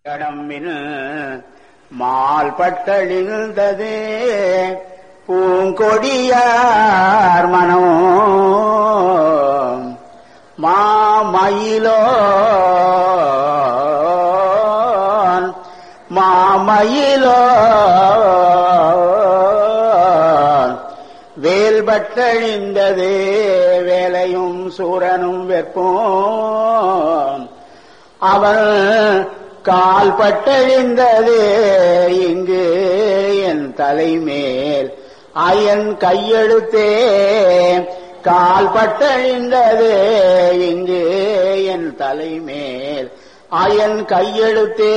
கடம்பின் mall பட்டழிந்தது பூங்கொடியார் மனம் மாமயிலோ மாமயிலோ வேல்பட்டழிந்தது வேலையும் சூரனும் வெப்போம் அவன் கால் பட்டழிந்தது இங்கு என் தலைமேல் அயன் கையெழுத்தே கால் பட்டழிந்தது இங்கு என் தலைமேல் அயன் கையெழுத்தே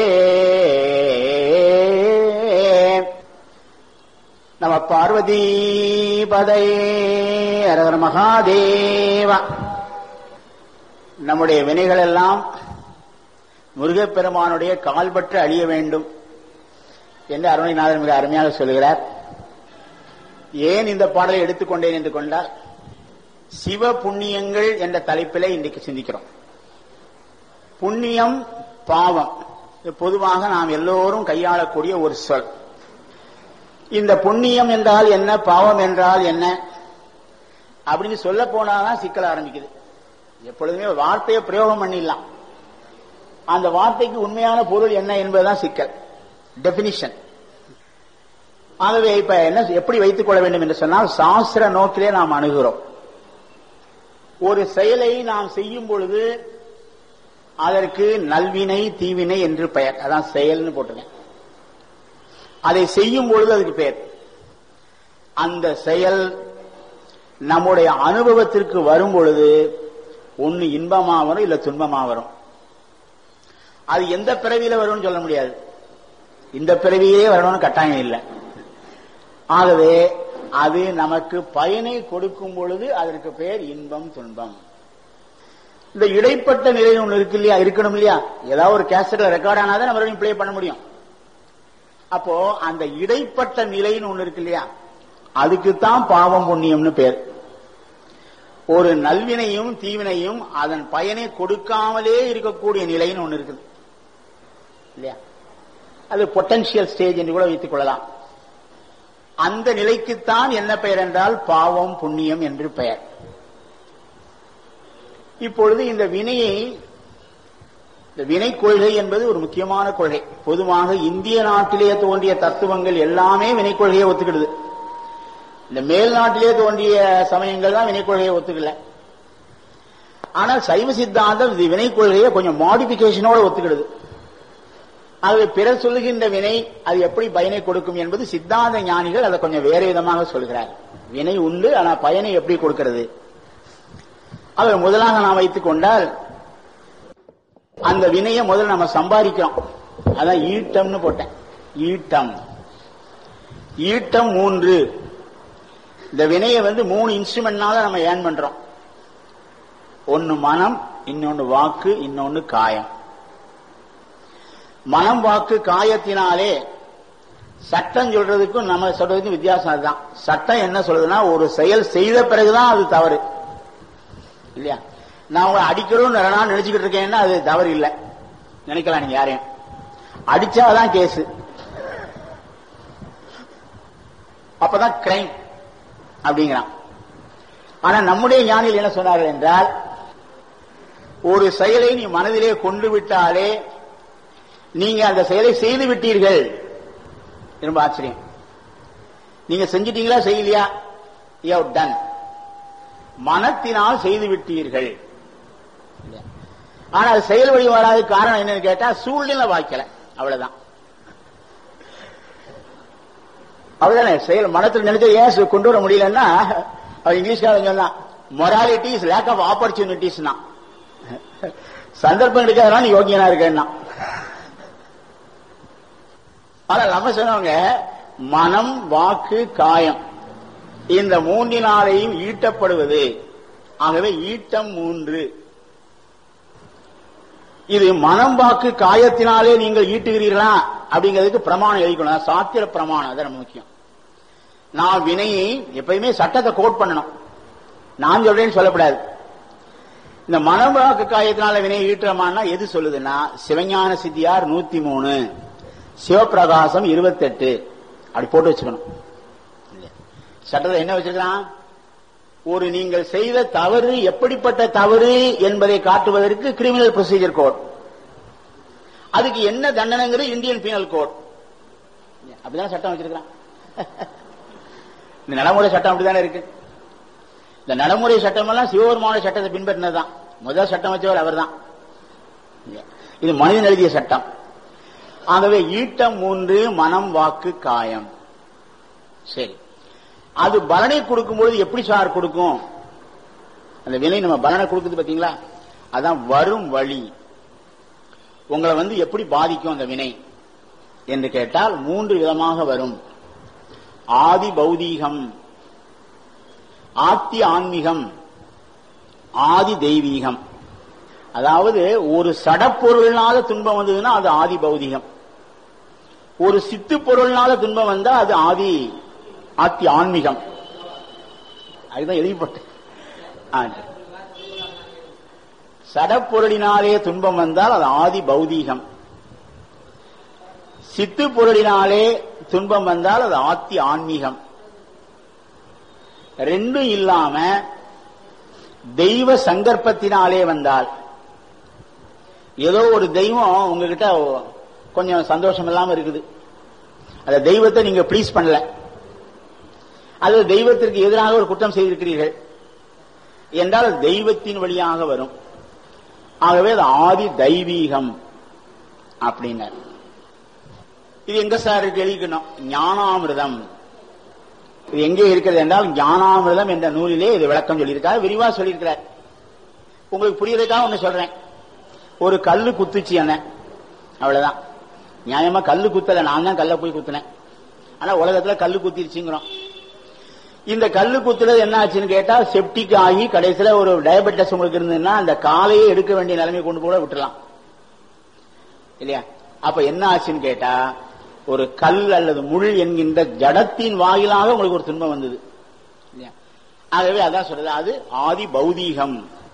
நம பார்வதி பதை அரகர மகாதேவா நம்முடைய வினைகள் எல்லாம் முருகப்பெருமானுடைய கால்பற்று அழிய வேண்டும் என்று அருணைநாதன் மிக அருமையாக சொல்கிறார் ஏன் இந்த பாடலை எடுத்துக்கொண்டேன் என்று கொண்டால் சிவ புண்ணியங்கள் என்ற தலைப்பிலே இன்றைக்கு சிந்திக்கிறோம் புண்ணியம் பாவம் இது பொதுவாக நாம் எல்லோரும் கையாளக்கூடிய ஒரு சொல் இந்த புண்ணியம் என்றால் என்ன பாவம் என்றால் என்ன அப்படின்னு சொல்ல போனாதான் சிக்கல் ஆரம்பிக்குது எப்பொழுதுமே வார்த்தையை பிரயோகம் பண்ணிடலாம் அந்த வார்த்தைக்கு உண்மையான பொருள் என்ன என்பதுதான் சிக்கல் டெபினிஷன் ஆகவே இப்ப என்ன எப்படி வைத்துக் கொள்ள வேண்டும் என்று சொன்னால் சாஸ்திர நோக்கிலே நாம் அணுகிறோம் ஒரு செயலை நாம் செய்யும் பொழுது அதற்கு நல்வினை தீவினை என்று பெயர் அதான் செயல்னு போட்டிருக்கேன் அதை செய்யும் பொழுது அதுக்கு பெயர் அந்த செயல் நம்முடைய அனுபவத்திற்கு வரும் பொழுது ஒன்னு இன்பமா வரும் இல்ல துன்பமா வரும் அது எந்த பிறவியில வரும்னு சொல்ல முடியாது இந்த பிறவியிலே வரணும்னு கட்டாயம் இல்லை ஆகவே அது நமக்கு பயனை கொடுக்கும் பொழுது அதற்கு பெயர் இன்பம் துன்பம் இந்த இடைப்பட்ட நிலை ஒன்று இருக்கு இல்லையா இருக்கணும் இல்லையா ஏதாவது ஒரு கேசட்ல ரெக்கார்ட் ஆனாதான் மறுபடியும் பிளே பண்ண முடியும் அப்போ அந்த இடைப்பட்ட நிலைன்னு ஒண்ணு இருக்கு இல்லையா அதுக்குத்தான் பாவம் புண்ணியம்னு பேர் ஒரு நல்வினையும் தீவினையும் அதன் பயனை கொடுக்காமலே இருக்கக்கூடிய நிலைன்னு ஒண்ணு இருக்குது இல்லையா அது பொட்டன்சியல் ஸ்டேஜ் என்று கூட வைத்துக் கொள்ளலாம் அந்த நிலைக்குத்தான் என்ன பெயர் என்றால் பாவம் புண்ணியம் என்று பெயர் இப்பொழுது இந்த வினையை இந்த வினை கொள்கை என்பது ஒரு முக்கியமான கொள்கை பொதுவாக இந்திய நாட்டிலே தோன்றிய தத்துவங்கள் எல்லாமே வினை கொள்கையை ஒத்துக்கிடுது இந்த மேல் நாட்டிலே தோன்றிய சமயங்கள் தான் வினை கொள்கையை ஒத்துக்கல ஆனால் சைவ சித்தாந்தம் இது வினை கொள்கையை கொஞ்சம் மாடிபிகேஷனோட ஒத்துக்கிடுது ஆகவே பிறர் சொல்லுகின்ற வினை அது எப்படி பயனை கொடுக்கும் என்பது சித்தாந்த ஞானிகள் அதை கொஞ்சம் வேற விதமாக சொல்கிறார் வினை உண்டு ஆனா பயனை எப்படி கொடுக்கிறது அதை முதலாக நாம் வைத்துக் கொண்டால் அந்த வினையை முதல்ல நம்ம சம்பாதிக்கிறோம் அதான் ஈட்டம்னு போட்டேன் ஈட்டம் ஈட்டம் மூன்று இந்த வினையை வந்து மூணு இன்ஸ்ட்ருமெண்ட்னால நம்ம ஏர்ன் பண்றோம் ஒன்னு மனம் இன்னொன்னு வாக்கு இன்னொன்னு காயம் மனம் வாக்கு காயத்தினாலே சட்டம் சொல்றதுக்கும் நம்ம சொல்றதுக்கும் வித்தியாசம் அதுதான் சட்டம் என்ன சொல்றதுன்னா ஒரு செயல் செய்த பிறகுதான் அது தவறு இல்லையா நான் உங்களை அடிக்கிறோம் நான் நினைச்சுக்கிட்டு இருக்கேன்னா அது தவறு இல்லை நினைக்கலாம் நீங்க யாரையும் அடிச்சாதான் கேஸ் அப்பதான் கிரைம் அப்படிங்கிறான் ஆனா நம்முடைய ஞானிகள் என்ன சொன்னார்கள் என்றால் ஒரு செயலை நீ மனதிலே கொண்டு விட்டாலே நீங்க அந்த செயலை செய்து விட்டீர்கள் ரொம்ப ஆச்சரியம் நீங்க செஞ்சிட்டீங்களா செய்யலையா யூ டன் மனத்தினால் செய்து விட்டீர்கள் ஆனா அது செயல் வழி வராத காரணம் என்னன்னு கேட்டா சூழ்நிலை வாய்க்கல அவ்வளவுதான் அவ்வளவுதானே செயல் மனத்தில் நினைச்ச ஏன் கொண்டு வர முடியலன்னா அவர் இங்கிலீஷ்காரன் சொன்னான் morality is lack of opportunities சந்தர்ப்பம் எடுக்காதனால நீ யோகியனா இருக்கேன்னா ஆனா நம்ம சொன்னவங்க மனம் வாக்கு காயம் இந்த மூன்றினாலையும் ஈட்டப்படுவது ஆகவே ஈட்டம் மூன்று இது மனம் வாக்கு காயத்தினாலே நீங்கள் ஈட்டுகிறீர்களா அப்படிங்கிறதுக்கு பிரமாணம் எழுதிக்கணும் சாத்திர பிரமாணம் அது ரொம்ப முக்கியம் நான் வினையை எப்பயுமே சட்டத்தை கோட் பண்ணணும் நான் சொல்றேன்னு சொல்லக்கூடாது இந்த மனவாக்கு காயத்தினால வினை ஈட்டுறமான்னா எது சொல்லுதுன்னா சிவஞான சித்தியார் நூத்தி மூணு சிவபிரகாசம் இருபத்தெட்டு அப்படி போட்டு வச்சுக்கணும் சட்டத்தில் என்ன வச்சிருக்கிறான் ஒரு நீங்கள் செய்த தவறு எப்படிப்பட்ட தவறு என்பதை காட்டுவதற்கு கிரிமினல் ப்ரொசீஜர் கோட் அதுக்கு என்ன தண்டனைங்கிறது இந்தியன் பீனல் கோட் அப்படிதான் சட்டம் வச்சிருக்கிறான் இந்த நடைமுறை சட்டம் அப்படிதானே இருக்கு இந்த நடைமுறை சட்டம் எல்லாம் சிவபெருமான சட்டத்தை பின்பற்றினதுதான் முதல் சட்டம் வச்சவர் அவர் தான் இது மனிதன் எழுதிய சட்டம் ஆகவே ஈட்டம் மூன்று மனம் வாக்கு காயம் சரி அது பலனை கொடுக்கும்பொழுது எப்படி சார் கொடுக்கும் அந்த வினை நம்ம பலனை கொடுக்குது பாத்தீங்களா அதான் வரும் வழி உங்களை வந்து எப்படி பாதிக்கும் அந்த வினை என்று கேட்டால் மூன்று விதமாக வரும் ஆதி பௌதீகம் ஆத்தி ஆன்மீகம் ஆதி தெய்வீகம் அதாவது ஒரு சடப்பொருள்னால துன்பம் வந்ததுன்னா அது ஆதி பௌதிகம் ஒரு சித்து பொருள்னால துன்பம் வந்தா அது ஆதி ஆத்தி ஆன்மீகம் அதுதான் எழுதிப்பட்டு சடப்பொருளினாலே துன்பம் வந்தால் அது ஆதி பௌதீகம் சித்து பொருளினாலே துன்பம் வந்தால் அது ஆத்தி ஆன்மீகம் ரெண்டும் இல்லாம தெய்வ சங்கற்பத்தினாலே வந்தால் ஏதோ ஒரு தெய்வம் உங்ககிட்ட கொஞ்சம் சந்தோஷம் இல்லாம இருக்குது அந்த தெய்வத்தை நீங்க ப்ளீஸ் பண்ணல அது தெய்வத்திற்கு எதிராக ஒரு குற்றம் செய்திருக்கிறீர்கள் என்றால் அது தெய்வத்தின் வழியாக வரும் ஆகவே அது ஆதி தெய்வீகம் அப்படின்னார் இது எங்க சார் இருக்கு எழுதிக்கணும் ஞானாமிர்தம் இது எங்கே இருக்கிறது என்றால் ஞானாமிர்தம் என்ற நூலிலே இது விளக்கம் சொல்லியிருக்கார் விரிவா சொல்லியிருக்கிறார் உங்களுக்கு புரியறதுக்காக ஒண்ணு சொல்றேன் ஒரு கல்லு குத்துச்சு என்ன அவ்வளவுதான் நியாயமா கல்லு குத்தல நான் தான் கல்ல போய் குத்துனேன் ஆனா உலகத்துல கல்லு குத்திருச்சுங்கிறோம் இந்த கல்லு குத்துறது என்ன ஆச்சுன்னு கேட்டா செப்டிக் ஆகி கடைசியில ஒரு டயபெட்டிஸ் உங்களுக்கு இருந்ததுன்னா அந்த காலையே எடுக்க வேண்டிய நிலைமை கொண்டு கூட விட்டுலாம் இல்லையா அப்ப என்ன ஆச்சுன்னு கேட்டா ஒரு கல் அல்லது முள் என்கின்ற ஜடத்தின் வாயிலாக உங்களுக்கு ஒரு துன்பம் வந்தது இல்லையா ஆகவே அதான் சொல்றது அது ஆதி பௌதீகம்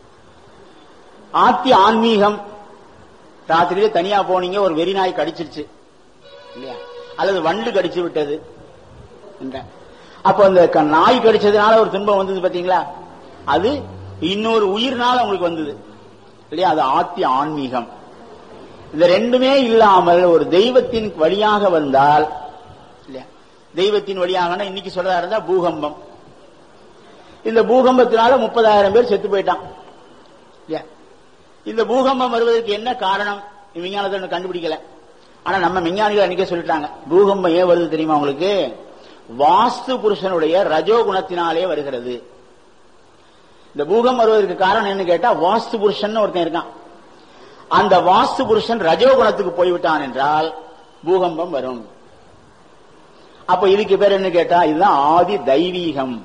ஆத்தி ஆன்மீகம் ராத்திரியில தனியா போனீங்க ஒரு வெறி நாய் கடிச்சிருச்சு இல்லையா அல்லது வண்டு கடிச்சு விட்டது அப்ப அந்த நாய் கடிச்சதுனால ஒரு துன்பம் வந்தது பாத்தீங்களா அது இன்னொரு உயிர்னால உங்களுக்கு வந்தது இல்லையா அது ஆத்தி ஆன்மீகம் இந்த ரெண்டுமே இல்லாமல் ஒரு தெய்வத்தின் வழியாக வந்தால் இல்லையா தெய்வத்தின் வழியாக இன்னைக்கு சொல்றதா இருந்தா பூகம்பம் இந்த பூகம்பத்தினால முப்பதாயிரம் பேர் செத்து போயிட்டான் இல்லையா இந்த பூகம்பம் வருவதற்கு என்ன காரணம் விஞ்ஞானத்தை ஒண்ணு கண்டுபிடிக்கல ஆனா நம்ம விஞ்ஞானிகள் அன்னைக்கே சொல்லிட்டாங்க பூகம்பம் ஏன் வருது தெரியுமா உங்களுக்கு வாஸ்து புருஷனுடைய ரஜோ குணத்தினாலே வருகிறது இந்த பூகம் வருவதற்கு காரணம் என்ன கேட்டா வாஸ்து புருஷன் ஒருத்தன் இருக்கான் அந்த வாஸ்து புருஷன் ரஜோ குணத்துக்கு போய்விட்டான் என்றால் பூகம்பம் வரும் அப்ப இதுக்கு பேர் என்ன கேட்டா இதுதான் ஆதி தெய்வீகம்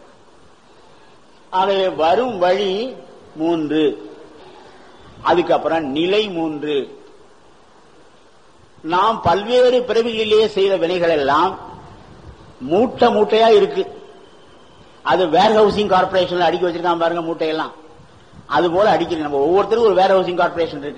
ஆகவே வரும் வழி மூன்று அதுக்கப்புறம் நிலை மூன்று நாம் பல்வேறு பிறவிகளிலேயே செய்த வினைகள் எல்லாம் மூட்டை மூட்டையா இருக்கு அது வேர் ஹவுசிங் கார்பரேஷன்ல அடிக்க வச்சிருக்கான் பாருங்க மூட்டையெல்லாம் அது போல அடிக்கிறது நம்ம ஒவ்வொருத்தருக்கும் ஒரு வேர் ஹவுசிங் கார்பரேஷன் இருக்கு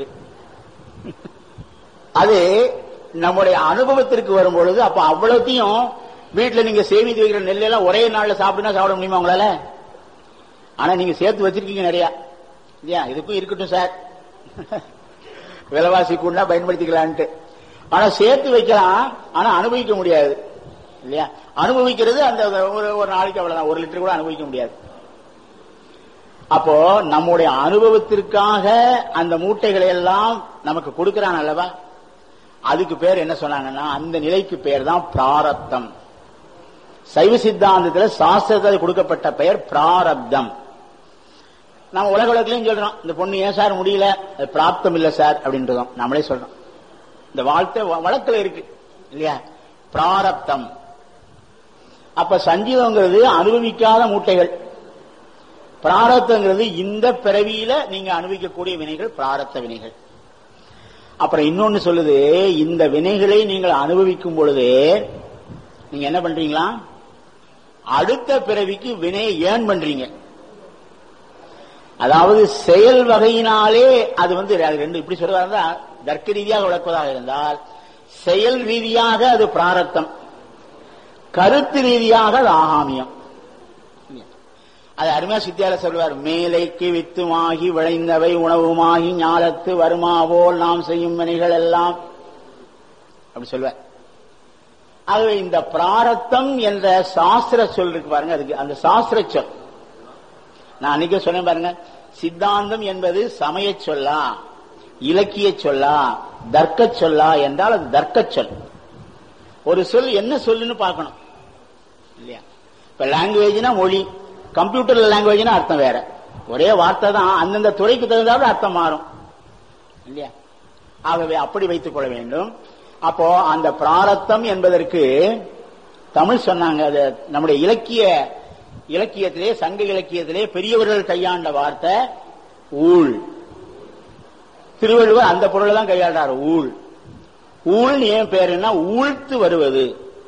அது நம்முடைய அனுபவத்திற்கு வரும் பொழுது அப்ப அவ்வளவுத்தையும் வீட்டுல நீங்க சேமித்து வைக்கிற நெல்லெல்லாம் ஒரே நாள்ல சாப்பிடுனா சாப்பிட முடியுமா உங்களால ஆனா நீங்க சேர்த்து வச்சிருக்கீங்க நிறைய இல்லையா இதுக்கும் இருக்கட்டும் சார் விலைவாசி கூட பயன்படுத்திக்கலான்ட்டு ஆனா சேர்த்து வைக்கலாம் ஆனா அனுபவிக்க முடியாது இல்லையா அனுபவிக்கிறது அந்த ஒரு ஒரு நாளைக்கு அவ்வளவுதான் ஒரு லிட்டர் கூட அனுபவிக்க முடியாது அப்போ நம்முடைய அனுபவத்திற்காக அந்த மூட்டைகளை எல்லாம் நமக்கு கொடுக்கிறான் அல்லவா அதுக்கு பேர் என்ன சொன்னாங்கன்னா அந்த நிலைக்கு பேர் தான் பிராரப்தம் சைவ சித்தாந்தத்தில் சாஸ்திரத்தில் கொடுக்கப்பட்ட பெயர் பிராரப்தம் நம்ம உலக உலகத்திலையும் சொல்றோம் இந்த பொண்ணு ஏன் சார் முடியல அது பிராப்தம் இல்ல சார் அப்படின்றதும் நம்மளே சொல்றோம் இந்த வாழ்க்கை வழக்கில் இருக்கு இல்லையா பிராரப்தம் அப்ப சஞ்சீவங்கிறது அனுபவிக்காத மூட்டைகள் பிராரத்தங்கிறது இந்த பிறவியில நீங்க அனுபவிக்கக்கூடிய வினைகள் பிராரத்த வினைகள் அப்புறம் இன்னொன்னு சொல்லுது இந்த வினைகளை நீங்கள் அனுபவிக்கும் பொழுது நீங்க என்ன பண்றீங்களா அடுத்த பிறவிக்கு வினையை ஏன் பண்றீங்க அதாவது செயல் வகையினாலே அது வந்து அது ரெண்டு இப்படி சொல்றதா தர்க்க ரீதியாக விளக்குவதாக இருந்தால் செயல் ரீதியாக அது பிராரத்தம் கருத்து ரீதியாக அது ஆகாமியம் அது அருமையா சித்தியால சொல்வார் மேலைக்கு வித்துமாகி விளைந்தவை உணவுமாகி ஞாலத்து வருமாவோல் நாம் செய்யும் வினைகள் எல்லாம் அப்படி சொல்வார் ஆகவே இந்த பிராரத்தம் என்ற சாஸ்திர சொல் இருக்கு பாருங்க அதுக்கு அந்த சாஸ்திர சொல் நான் அன்னைக்கு சொன்னேன் பாருங்க சித்தாந்தம் என்பது சமய சொல்லா இலக்கிய சொல்லா தர்க்க சொல்லா என்றால் அது தர்க்க சொல் ஒரு சொல் என்ன சொல்லுன்னு பார்க்கணும் இல்லையா இப்ப லாங்குவேஜ்னா மொழி கம்ப்யூட்டர் லாங்குவேஜ்னா அர்த்தம் வேற ஒரே வார்த்தை தான் அந்தந்த துறைக்கு தகுந்தாலும் அர்த்தம் மாறும் இல்லையா ஆகவே அப்படி வைத்துக் கொள்ள வேண்டும் அப்போ அந்த பிராரத்தம் என்பதற்கு தமிழ் சொன்னாங்க அது நம்முடைய இலக்கிய இலக்கியத்திலே சங்க இலக்கியத்திலே பெரியவர்கள் கையாண்ட வார்த்தை ஊழ் திருவள்ளுவர் அந்த பொருளை தான் கையாண்டார் ஊழ் ஊழ்னு ஏன் பேருன்னா ஊழ்த்து வருவது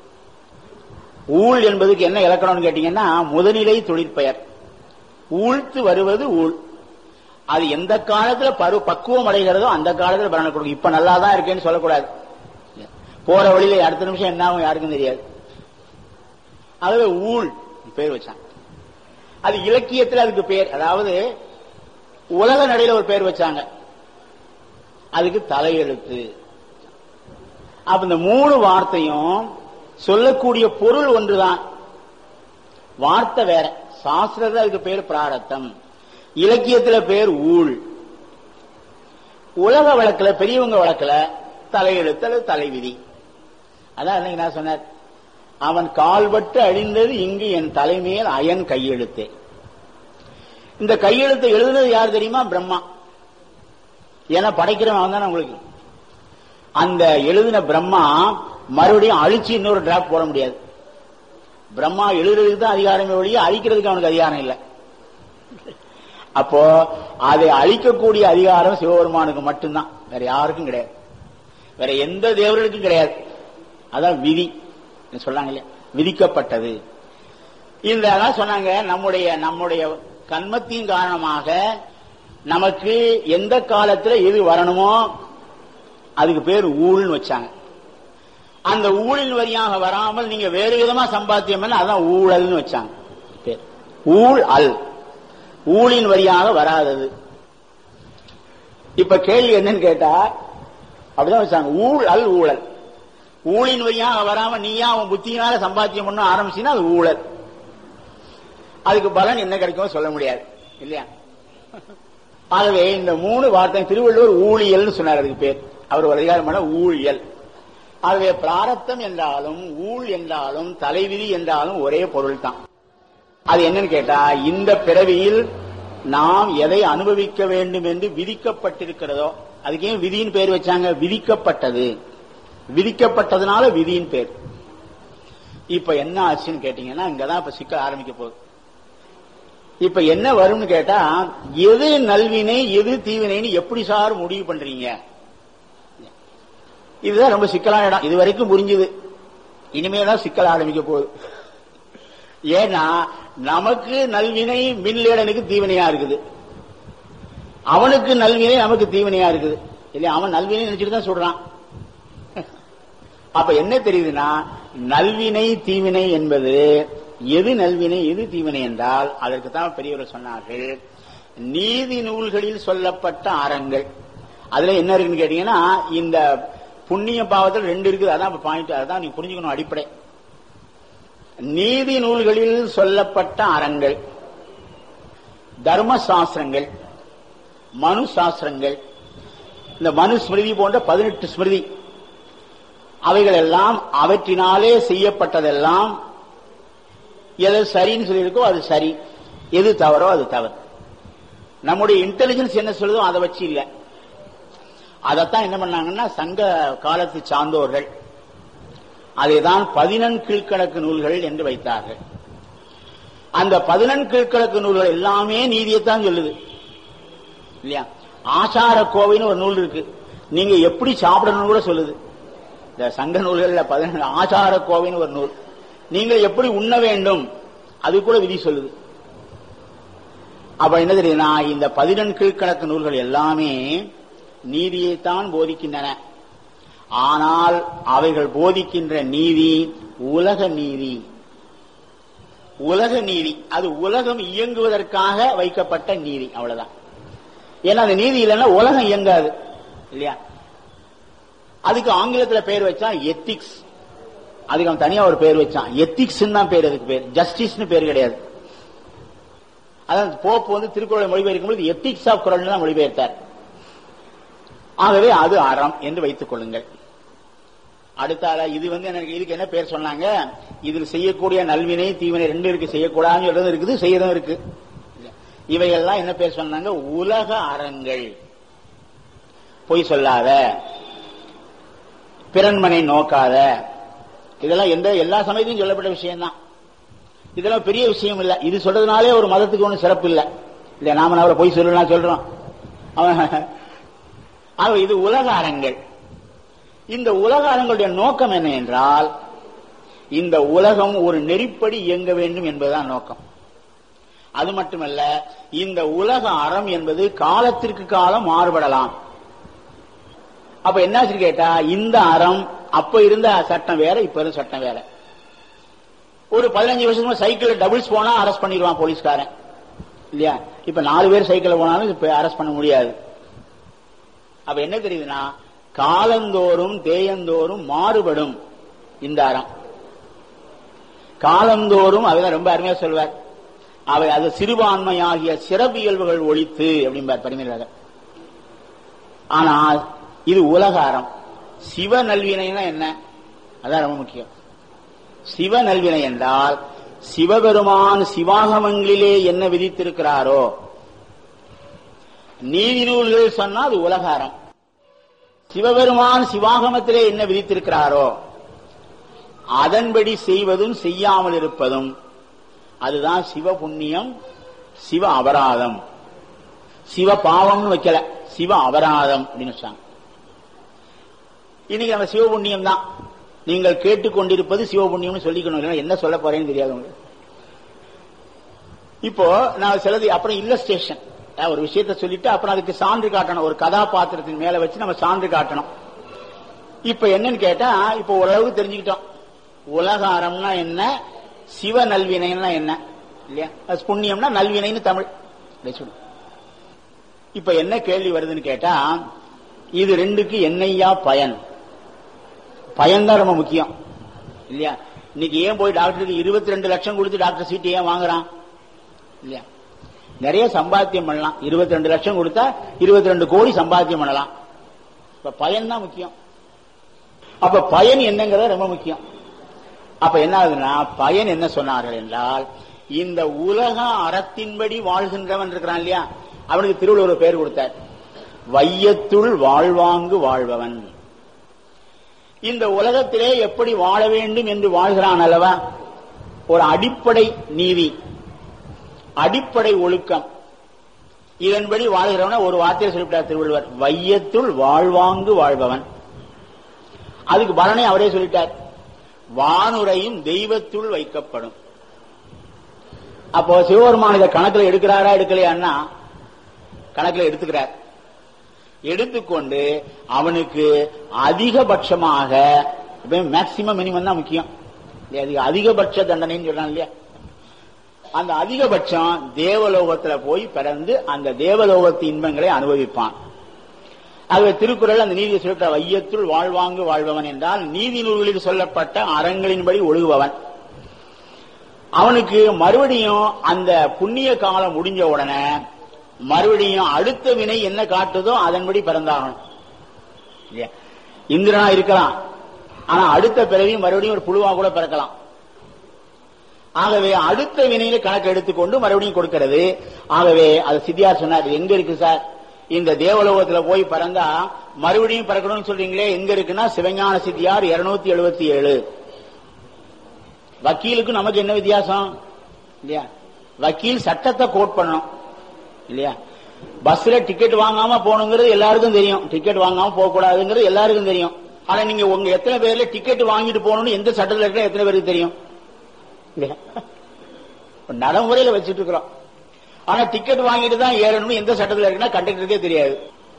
ஊழ் என்பதுக்கு என்ன இலக்கணம்னு கேட்டீங்கன்னா முதநிலை தொழிற்பெயர் ஊழ்த்து வருவது ஊழ் அது எந்த காலத்துல பரு பக்குவம் அடைகிறதோ அந்த காலத்துல பலனை கொடுக்கும் இப்ப நல்லா தான் இருக்கேன்னு சொல்லக்கூடாது போற வழியில அடுத்த நிமிஷம் என்ன ஆகும் யாருக்கும் தெரியாது ஆகவே ஊழ் பேர் வச்சாங்க அது இலக்கியத்தில் அதுக்கு பேர் அதாவது உலக நடையில ஒரு பேர் வச்சாங்க அதுக்கு தலையெழுத்து அப்ப இந்த மூணு வார்த்தையும் சொல்லக்கூடிய பொருள் ஒன்றுதான் வார்த்தை வேற சாஸ்திரத்தில் அதுக்கு பேர் பிராரத்தம் இலக்கியத்துல பேர் ஊழ் உலக வழக்குல பெரியவங்க வழக்குல தலையெழுத்து அல்லது தலைவிதி அதான் அன்னைக்கு நான் சொன்னார் அவன் கால்பட்டு அழிந்தது இங்கு என் தலைமையில் அயன் கையெழுத்து இந்த கையெழுத்தை எழுதுனது யார் தெரியுமா பிரம்மா ஏன்னா படைக்கிறவன் அவன் தானே உங்களுக்கு அந்த எழுதின பிரம்மா மறுபடியும் அழிச்சு இன்னொரு டிராப் போட முடியாது பிரம்மா எழுதுறதுக்கு தான் அதிகாரமே ஒழிய அழிக்கிறதுக்கு அவனுக்கு அதிகாரம் இல்லை அப்போ அதை அழிக்கக்கூடிய அதிகாரம் சிவபெருமானுக்கு மட்டும்தான் வேற யாருக்கும் கிடையாது வேற எந்த தேவர்களுக்கும் கிடையாது அதான் விதி சொல்லாங்க இல்லையா விதிக்கப்பட்டது இந்த அதான் சொன்னாங்க நம்முடைய நம்முடைய கண்மத்தின் காரணமாக நமக்கு எந்த காலத்துல எது வரணுமோ அதுக்கு பேர் ஊழ்னு வச்சாங்க அந்த ஊழின் வரியாக வராமல் நீங்க வேறு விதமா சம்பாத்தியம் பண்ண அதான் ஊழல்னு வச்சாங்க பேர் ஊழ் அல் ஊழின் வரியாக வராதது இப்ப கேள்வி என்னன்னு கேட்டா அப்படிதான் வச்சாங்க ஊழ் அல் ஊழல் ஊழின் வழியாக வராம நீயா அவன் புத்தியினால சம்பாத்தியம் பண்ண ஆரம்பிச்சுன்னா அது ஊழல் அதுக்கு பலன் என்ன கிடைக்கும் சொல்ல முடியாது இல்லையா ஆகவே இந்த மூணு வார்த்தை திருவள்ளுவர் ஊழியல்னு சொன்னார் அதுக்கு பேர் அவர் ஒரு அதிகாரம் பண்ண ஊழியல் ஆகவே பிராரத்தம் என்றாலும் ஊழ் என்றாலும் தலைவிதி என்றாலும் ஒரே பொருள் தான் அது என்னன்னு கேட்டா இந்த பிறவியில் நாம் எதை அனுபவிக்க வேண்டும் என்று விதிக்கப்பட்டிருக்கிறதோ அதுக்கு ஏன் விதியின் பேர் வச்சாங்க விதிக்கப்பட்டது விதிக்கப்பட்டதுனால விதியின் பேர் இப்ப என்ன ஆச்சுன்னு கேட்டீங்கன்னா இங்கதான் இப்ப சிக்க ஆரம்பிக்க போகுது இப்ப என்ன வரும்னு கேட்டா எது நல்வினை எது தீவினைன்னு எப்படி சார் முடிவு பண்றீங்க இதுதான் ரொம்ப சிக்கலான இடம் இது வரைக்கும் புரிஞ்சுது இனிமேதான் சிக்கல் ஆரம்பிக்க போகுது ஏன்னா நமக்கு நல்வினை மின்லேடனுக்கு தீவினையா இருக்குது அவனுக்கு நல்வினை நமக்கு தீவினையா இருக்குது இல்லையா அவன் நல்வினை நினைச்சிட்டு தான் சொல்றான் அப்ப என்ன தெரியுதுன்னா நல்வினை தீவினை என்பது எது நல்வினை எது தீவினை என்றால் அதற்கு தான் பெரியவர்கள் சொன்னார்கள் நீதி நூல்களில் சொல்லப்பட்ட அறங்கள் அதுல என்ன இருக்குன்னு கேட்டீங்கன்னா இந்த புண்ணிய பாவத்தில் ரெண்டு இருக்குது அதான் பாயிண்ட் அதான் நீங்க புரிஞ்சுக்கணும் அடிப்படை நீதி நூல்களில் சொல்லப்பட்ட அறங்கள் தர்ம சாஸ்திரங்கள் மனு சாஸ்திரங்கள் இந்த மனு ஸ்மிருதி போன்ற பதினெட்டு ஸ்மிருதி அவைகள் எல்லாம் அவற்றினாலே செய்யப்பட்டதெல்லாம் எது சரின்னு சொல்லியிருக்கோ அது சரி எது தவறோ அது தவறு நம்முடைய இன்டெலிஜென்ஸ் என்ன சொல்லுதோ அதை வச்சு இல்லை அதைத்தான் என்ன பண்ணாங்கன்னா சங்க காலத்து சார்ந்தோர்கள் அதைதான் பதினெண் கீழ்கணக்கு நூல்கள் என்று வைத்தார்கள் அந்த பதினெண் கீழ்கணக்கு நூல்கள் எல்லாமே நீதியைத்தான் சொல்லுது இல்லையா ஆசார கோவைன்னு ஒரு நூல் இருக்கு நீங்க எப்படி சாப்பிடணும்னு கூட சொல்லுது இந்த சங்க நூல்கள்ல பதினெண்டு ஆசார கோவைன்னு ஒரு நூல் நீங்கள் எப்படி உண்ண வேண்டும் அது கூட விதி சொல்லுது அப்ப என்ன தெரியுதுன்னா இந்த பதினெண் கீழ்கணக்கு நூல்கள் எல்லாமே நீதியைத்தான் போதிக்கின்றன ஆனால் அவைகள் போதிக்கின்ற நீதி உலக நீதி உலக நீதி அது உலகம் இயங்குவதற்காக வைக்கப்பட்ட நீதி அவ்வளவுதான் ஏன்னா அந்த நீதி இல்லைன்னா உலகம் இயங்காது இல்லையா அதுக்கு ஆங்கிலத்தில் பேர் வச்சா எத்திக்ஸ் அதுக்கு அவன் தனியா ஒரு பேர் வச்சான் எத்திக்ஸ் தான் பேர் அதுக்கு பேர் ஜஸ்டிஸ்னு பேர் கிடையாது அதான் போப் வந்து திருக்குறளை மொழிபெயர்க்கும் பொழுது எத்திக்ஸ் ஆஃப் குரல் தான் மொழிபெயர்த்தார் ஆகவே அது அறம் என்று வைத்துக் கொள்ளுங்கள் அடுத்தால இது வந்து எனக்கு இதுக்கு என்ன பேர் சொன்னாங்க இதில் செய்யக்கூடிய நல்வினை தீவினை ரெண்டு இருக்கு செய்யக்கூடாதுன்னு சொல்றது இருக்குது செய்யறதும் இருக்கு இவைகள்லாம் என்ன பேர் சொன்னாங்க உலக அறங்கள் பொய் சொல்லாத பிறன்மனை நோக்காத இதெல்லாம் எந்த எல்லா சமயத்திலும் சொல்லப்பட்ட விஷயம்தான் இதெல்லாம் பெரிய விஷயம் இல்ல இது சொல்றதுனாலே ஒரு மதத்துக்கு ஒன்றும் சிறப்பு இல்ல இல்ல நாம அவரை பொய் சொல்லலாம் சொல்றோம் அவன் இது உலக அறங்கள் இந்த உலக அறங்களுடைய நோக்கம் என்ன என்றால் இந்த உலகம் ஒரு நெறிப்படி இயங்க வேண்டும் என்பதுதான் நோக்கம் அது மட்டுமல்ல இந்த உலக அறம் என்பது காலத்திற்கு காலம் மாறுபடலாம் அப்ப என்னாச்சு கேட்டா இந்த அறம் அப்ப இருந்த சட்டம் வேற இப்ப இருந்த சட்டம் வேற ஒரு பதினஞ்சு வருஷத்துக்கு சைக்கிள் டபுள்ஸ் போனா அரெஸ்ட் பண்ணிடுவான் போலீஸ்காரன் இல்லையா இப்ப நாலு பேர் சைக்கிள் போனாலும் இப்ப அரெஸ்ட் பண்ண முடியாது அப்ப என்ன தெரியுதுன்னா காலந்தோறும் தேயந்தோறும் மாறுபடும் இந்த அறம் காலந்தோறும் அதுதான் ரொம்ப அருமையா சொல்வார் அவை அது சிறுபான்மையாகிய சிறப்பியல்புகள் ஒழித்து அப்படிம்பார் பரிமையாக ஆனால் இது உலக அறம் சிவ நல்வினைனா என்ன அதான் ரொம்ப முக்கியம் சிவ நல்வினை என்றால் சிவபெருமான் சிவாகமங்களிலே என்ன விதித்திருக்கிறாரோ நீதி நூல்கள் சொன்னா அது உலக அறம் சிவபெருமான் சிவாகமத்திலே என்ன விதித்திருக்கிறாரோ அதன்படி செய்வதும் செய்யாமல் இருப்பதும் அதுதான் சிவ புண்ணியம் சிவ அபராதம் சிவ பாவம்னு வைக்கல சிவ அபராதம் அப்படின்னு வச்சாங்க இன்னைக்கு நம்ம சிவ புண்ணியம் தான் நீங்கள் கேட்டுக்கொண்டிருப்பது சிவ புண்ணியம்னு சொல்லிக்கணும் என்ன சொல்ல போறேன்னு தெரியாது உங்களுக்கு இப்போ நான் சிலது அப்புறம் இல்லஸ்டேஷன் ஒரு விஷயத்த சொல்லிட்டு அப்புறம் அதுக்கு சான்று காட்டணும் ஒரு கதாபாத்திரத்தின் மேல வச்சு நம்ம சான்று காட்டணும் இப்ப என்னன்னு கேட்டா இப்ப ஓரளவுக்கு தெரிஞ்சுக்கிட்டோம் உலக அறம்னா என்ன சிவ நல்வினைன்னா என்ன இல்லையா புண்ணியம்னா நல்வினைன்னு தமிழ் இப்ப என்ன கேள்வி வருதுன்னு கேட்டா இது ரெண்டுக்கு என்னையா பயன் பயன் தான் ரொம்ப முக்கியம் இல்லையா இன்னைக்கு ஏன் போய் டாக்டருக்கு இருபத்தி ரெண்டு லட்சம் கொடுத்து டாக்டர் சீட்டு ஏன் வாங்குறான் இல்லையா நிறைய சம்பாத்தியம் பண்ணலாம் இருபத்தி ரெண்டு லட்சம் கொடுத்தா இருபத்தி ரெண்டு கோடி சம்பாத்தியம் பண்ணலாம் இப்ப பயன் தான் முக்கியம் அப்ப பயன் என்னங்கிறத ரொம்ப முக்கியம் அப்ப என்ன ஆகுதுன்னா பயன் என்ன சொன்னார்கள் என்றால் இந்த உலக அறத்தின்படி வாழ்கின்றவன் இருக்கிறான் இல்லையா அவனுக்கு திருவள்ளுவர் பேர் கொடுத்தார் வையத்துள் வாழ்வாங்கு வாழ்பவன் இந்த உலகத்திலே எப்படி வாழ வேண்டும் என்று வாழ்கிறான் அல்லவா ஒரு அடிப்படை நீதி அடிப்படை ஒழுக்கம் இதன்படி வாழ்கிறவன ஒரு வார்த்தையை சொல்லிவிட்டார் திருவள்ளுவர் வையத்துள் வாழ்வாங்கு வாழ்பவன் அதுக்கு பலனை அவரே சொல்லிட்டார் வானுரையும் தெய்வத்துள் வைக்கப்படும் அப்போ சிவபெருமான் இதை கணக்கில் எடுக்கிறாரா எடுக்கலையான்னா கணக்கில் எடுத்துக்கிறார் எடுத்துக்கொண்டு அவனுக்கு அதிகபட்சமாக மேக்சிமம் மினிமம் தான் முக்கியம் அதிகபட்ச தண்டனைன்னு சொல்றான் இல்லையா அந்த அதிகபட்சம் தேவலோகத்துல போய் பிறந்து அந்த தேவலோகத்து இன்பங்களை அனுபவிப்பான் ஆகவே திருக்குறள் அந்த நீதியை சொல்லிட்ட வையத்துள் வாழ்வாங்கு வாழ்பவன் என்றால் நீதி நூல்களில் சொல்லப்பட்ட அறங்களின்படி ஒழுகுபவன் அவனுக்கு மறுபடியும் அந்த புண்ணிய காலம் முடிஞ்ச உடனே மறுபடியும் அடுத்த வினை என்ன காட்டுதோ அதன்படி பிறந்தாகணும் இந்திரனா இருக்கலாம் ஆனா அடுத்த பிறவி மறுபடியும் ஒரு புழுவா கூட பிறக்கலாம் ஆகவே அடுத்த வினையில கணக்கு எடுத்துக்கொண்டு மறுபடியும் கொடுக்கிறது ஆகவே அது சித்தியார் சொன்னார் எங்க இருக்கு சார் இந்த தேவலோகத்துல போய் பிறந்தா மறுபடியும் பிறக்கணும்னு சொல்றீங்களே எங்க இருக்குன்னா சிவஞான சித்தியார் இருநூத்தி எழுபத்தி ஏழு வக்கீலுக்கு நமக்கு என்ன வித்தியாசம் இல்லையா வக்கீல் சட்டத்தை கோட் பண்ணணும் இல்லையா பஸ்ல டிக்கெட் வாங்காம போகணுங்கிறது எல்லாருக்கும் தெரியும் டிக்கெட் வாங்காம போக கூடாதுங்கிறது எல்லாருக்கும் தெரியும் ஆனா நீங்க உங்க எத்தனை பேர்ல டிக்கெட் வாங்கிட்டு போகணும்னு எந்த சட்டத்தில் இருக்கிற எத்தனை பேருக்கு தெரியும் இல்லையா நடைமுறையில வச்சுட்டு இருக்கிறோம் ஆனா டிக்கெட் வாங்கிட்டு தான் ஏறணும்னு எந்த சட்டத்தில் இருக்குன்னா கண்டக்டருக்கே தெரியாது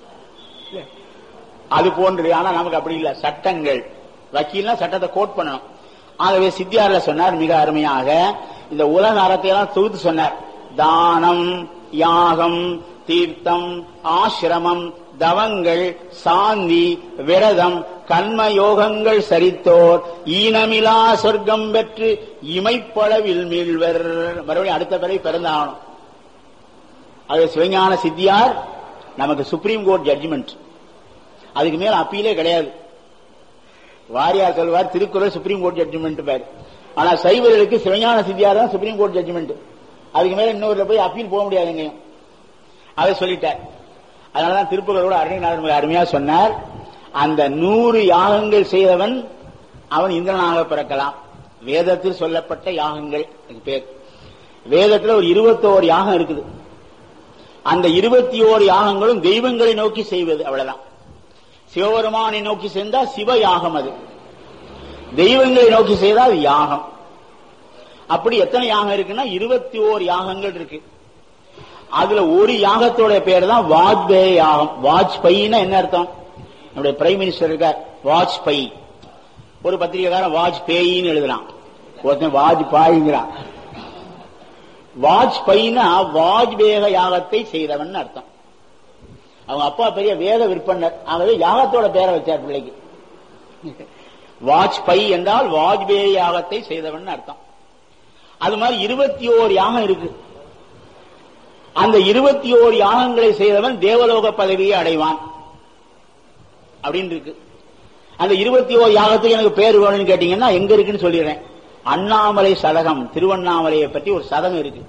அது போன்று ஆனா நமக்கு அப்படி இல்ல சட்டங்கள் வக்கீல்னா சட்டத்தை கோட் பண்ணணும் ஆகவே சித்தியார்ல சொன்னார் மிக அருமையாக இந்த உலக அறத்தை எல்லாம் தொகுத்து சொன்னார் தானம் யாகம் தீர்த்தம் ஆசிரமம் தவங்கள் சாந்தி விரதம் கண்ம யோகங்கள் சரித்தோர் ஈனமிலா சொர்க்கம் பெற்று இமைப்பளவில் மீள்வர் மறுபடியும் அடுத்த பிறகு பிறந்தாகணும் அது சிவஞான சித்தியார் நமக்கு சுப்ரீம் கோர்ட் ஜட்ஜ்மெண்ட் அதுக்கு மேல அப்பீலே கிடையாது வாரியார் சொல்வார் திருக்குறள் சுப்ரீம் கோர்ட் ஜட்ஜ்மெண்ட் பேர் ஆனா சைவர்களுக்கு சிவஞான சித்தியார் தான் சுப்ரீம் கோர்ட் ஜட்ஜ்மெண்ட் அதுக்கு மேல இன்னொருல போய் அப்பீல் போக முடியாது எங்கேயும் அதை சொல்லிட்டார் அதனாலதான் திருப்புகளோட அருணைநாதன் அருமையா சொன்னார் அந்த நூறு யாகங்கள் செய்தவன் அவன் இந்திரனாக பிறக்கலாம் வேதத்தில் சொல்லப்பட்ட யாகங்கள் அதுக்கு பேர் வேதத்துல ஒரு இருபத்தோரு யாகம் இருக்குது அந்த இருபத்தி ஓரு யாகங்களும் தெய்வங்களை நோக்கி செய்வது அவ்வளவுதான் சிவபெருமானை நோக்கி சென்றா சிவ யாகம் அது தெய்வங்களை நோக்கி செய்தால் யாகம் அப்படி எத்தனை யாகம் இருக்குன்னா இருபத்தி ஓரு யாகங்கள் இருக்கு அதுல ஒரு யாகத்தோட பேர் தான் வாஜ்பேயி யாகம் வாஜ்பையின்னா என்ன அர்த்தம் நம்முடைய பிரைம் மினிஸ்டர் இருக்கார் வாஜ்பேயி ஒரு பத்திரிகைக்காரன் வாஜ்பேயின்னு எழுதலாம் ஒருத்தன் வாஜ்பாய்ங்கிறான் வாஜ்பைனா வாஜ்பேக யாகத்தை செய்தவன் அர்த்தம் அவங்க அப்பா பெரிய வேத விற்பனர் ஆகவே யாகத்தோட பேரை வச்சார் பிள்ளைக்கு வாஜ்பை என்றால் வாஜ்பேய யாகத்தை செய்தவன் அர்த்தம் அது மாதிரி இருபத்தி ஓரு யாகம் இருக்கு அந்த இருபத்தி ஓரு யாகங்களை செய்தவன் தேவலோக பதவியை அடைவான் அப்படின்னு இருக்கு அந்த இருபத்தி ஓரு யாகத்துக்கு எனக்கு பேர் வேணும்னு கேட்டீங்கன்னா எங்க இருக்குன்னு சொல்லிடுறேன் அண்ணாமலை சதகம் திருவண்ணாமலையை பற்றி ஒரு சதகம் இருக்கு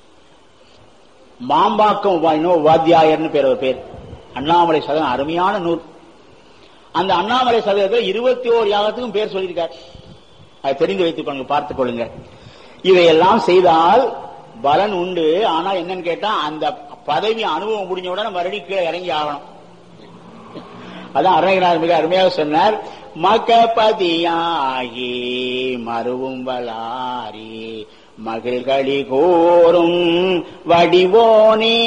மாம்பாக்கம் வாத்தியாயர்னு பேர் ஒரு பேர் அண்ணாமலை சதகம் அருமையான நூல் அந்த அண்ணாமலை சதகத்தில் இருபத்தி ஓரு யாகத்துக்கும் பேர் சொல்லியிருக்கார் அதை தெரிந்து வைத்துக் கொள்ளுங்க பார்த்துக் கொள்ளுங்க இதையெல்லாம் செய்தால் பலன் உண்டு ஆனா என்னன்னு கேட்டா அந்த பதவி அனுபவம் முடிஞ்ச உடனே மறுபடியும் கீழே இறங்கி ஆகணும் அதான் அருணகிரிநாதர் மிக அருமையாக சொன்னார் மகபதியாகி மருவும் வளாரி மகிழ்களி கோரும் வடிவோனே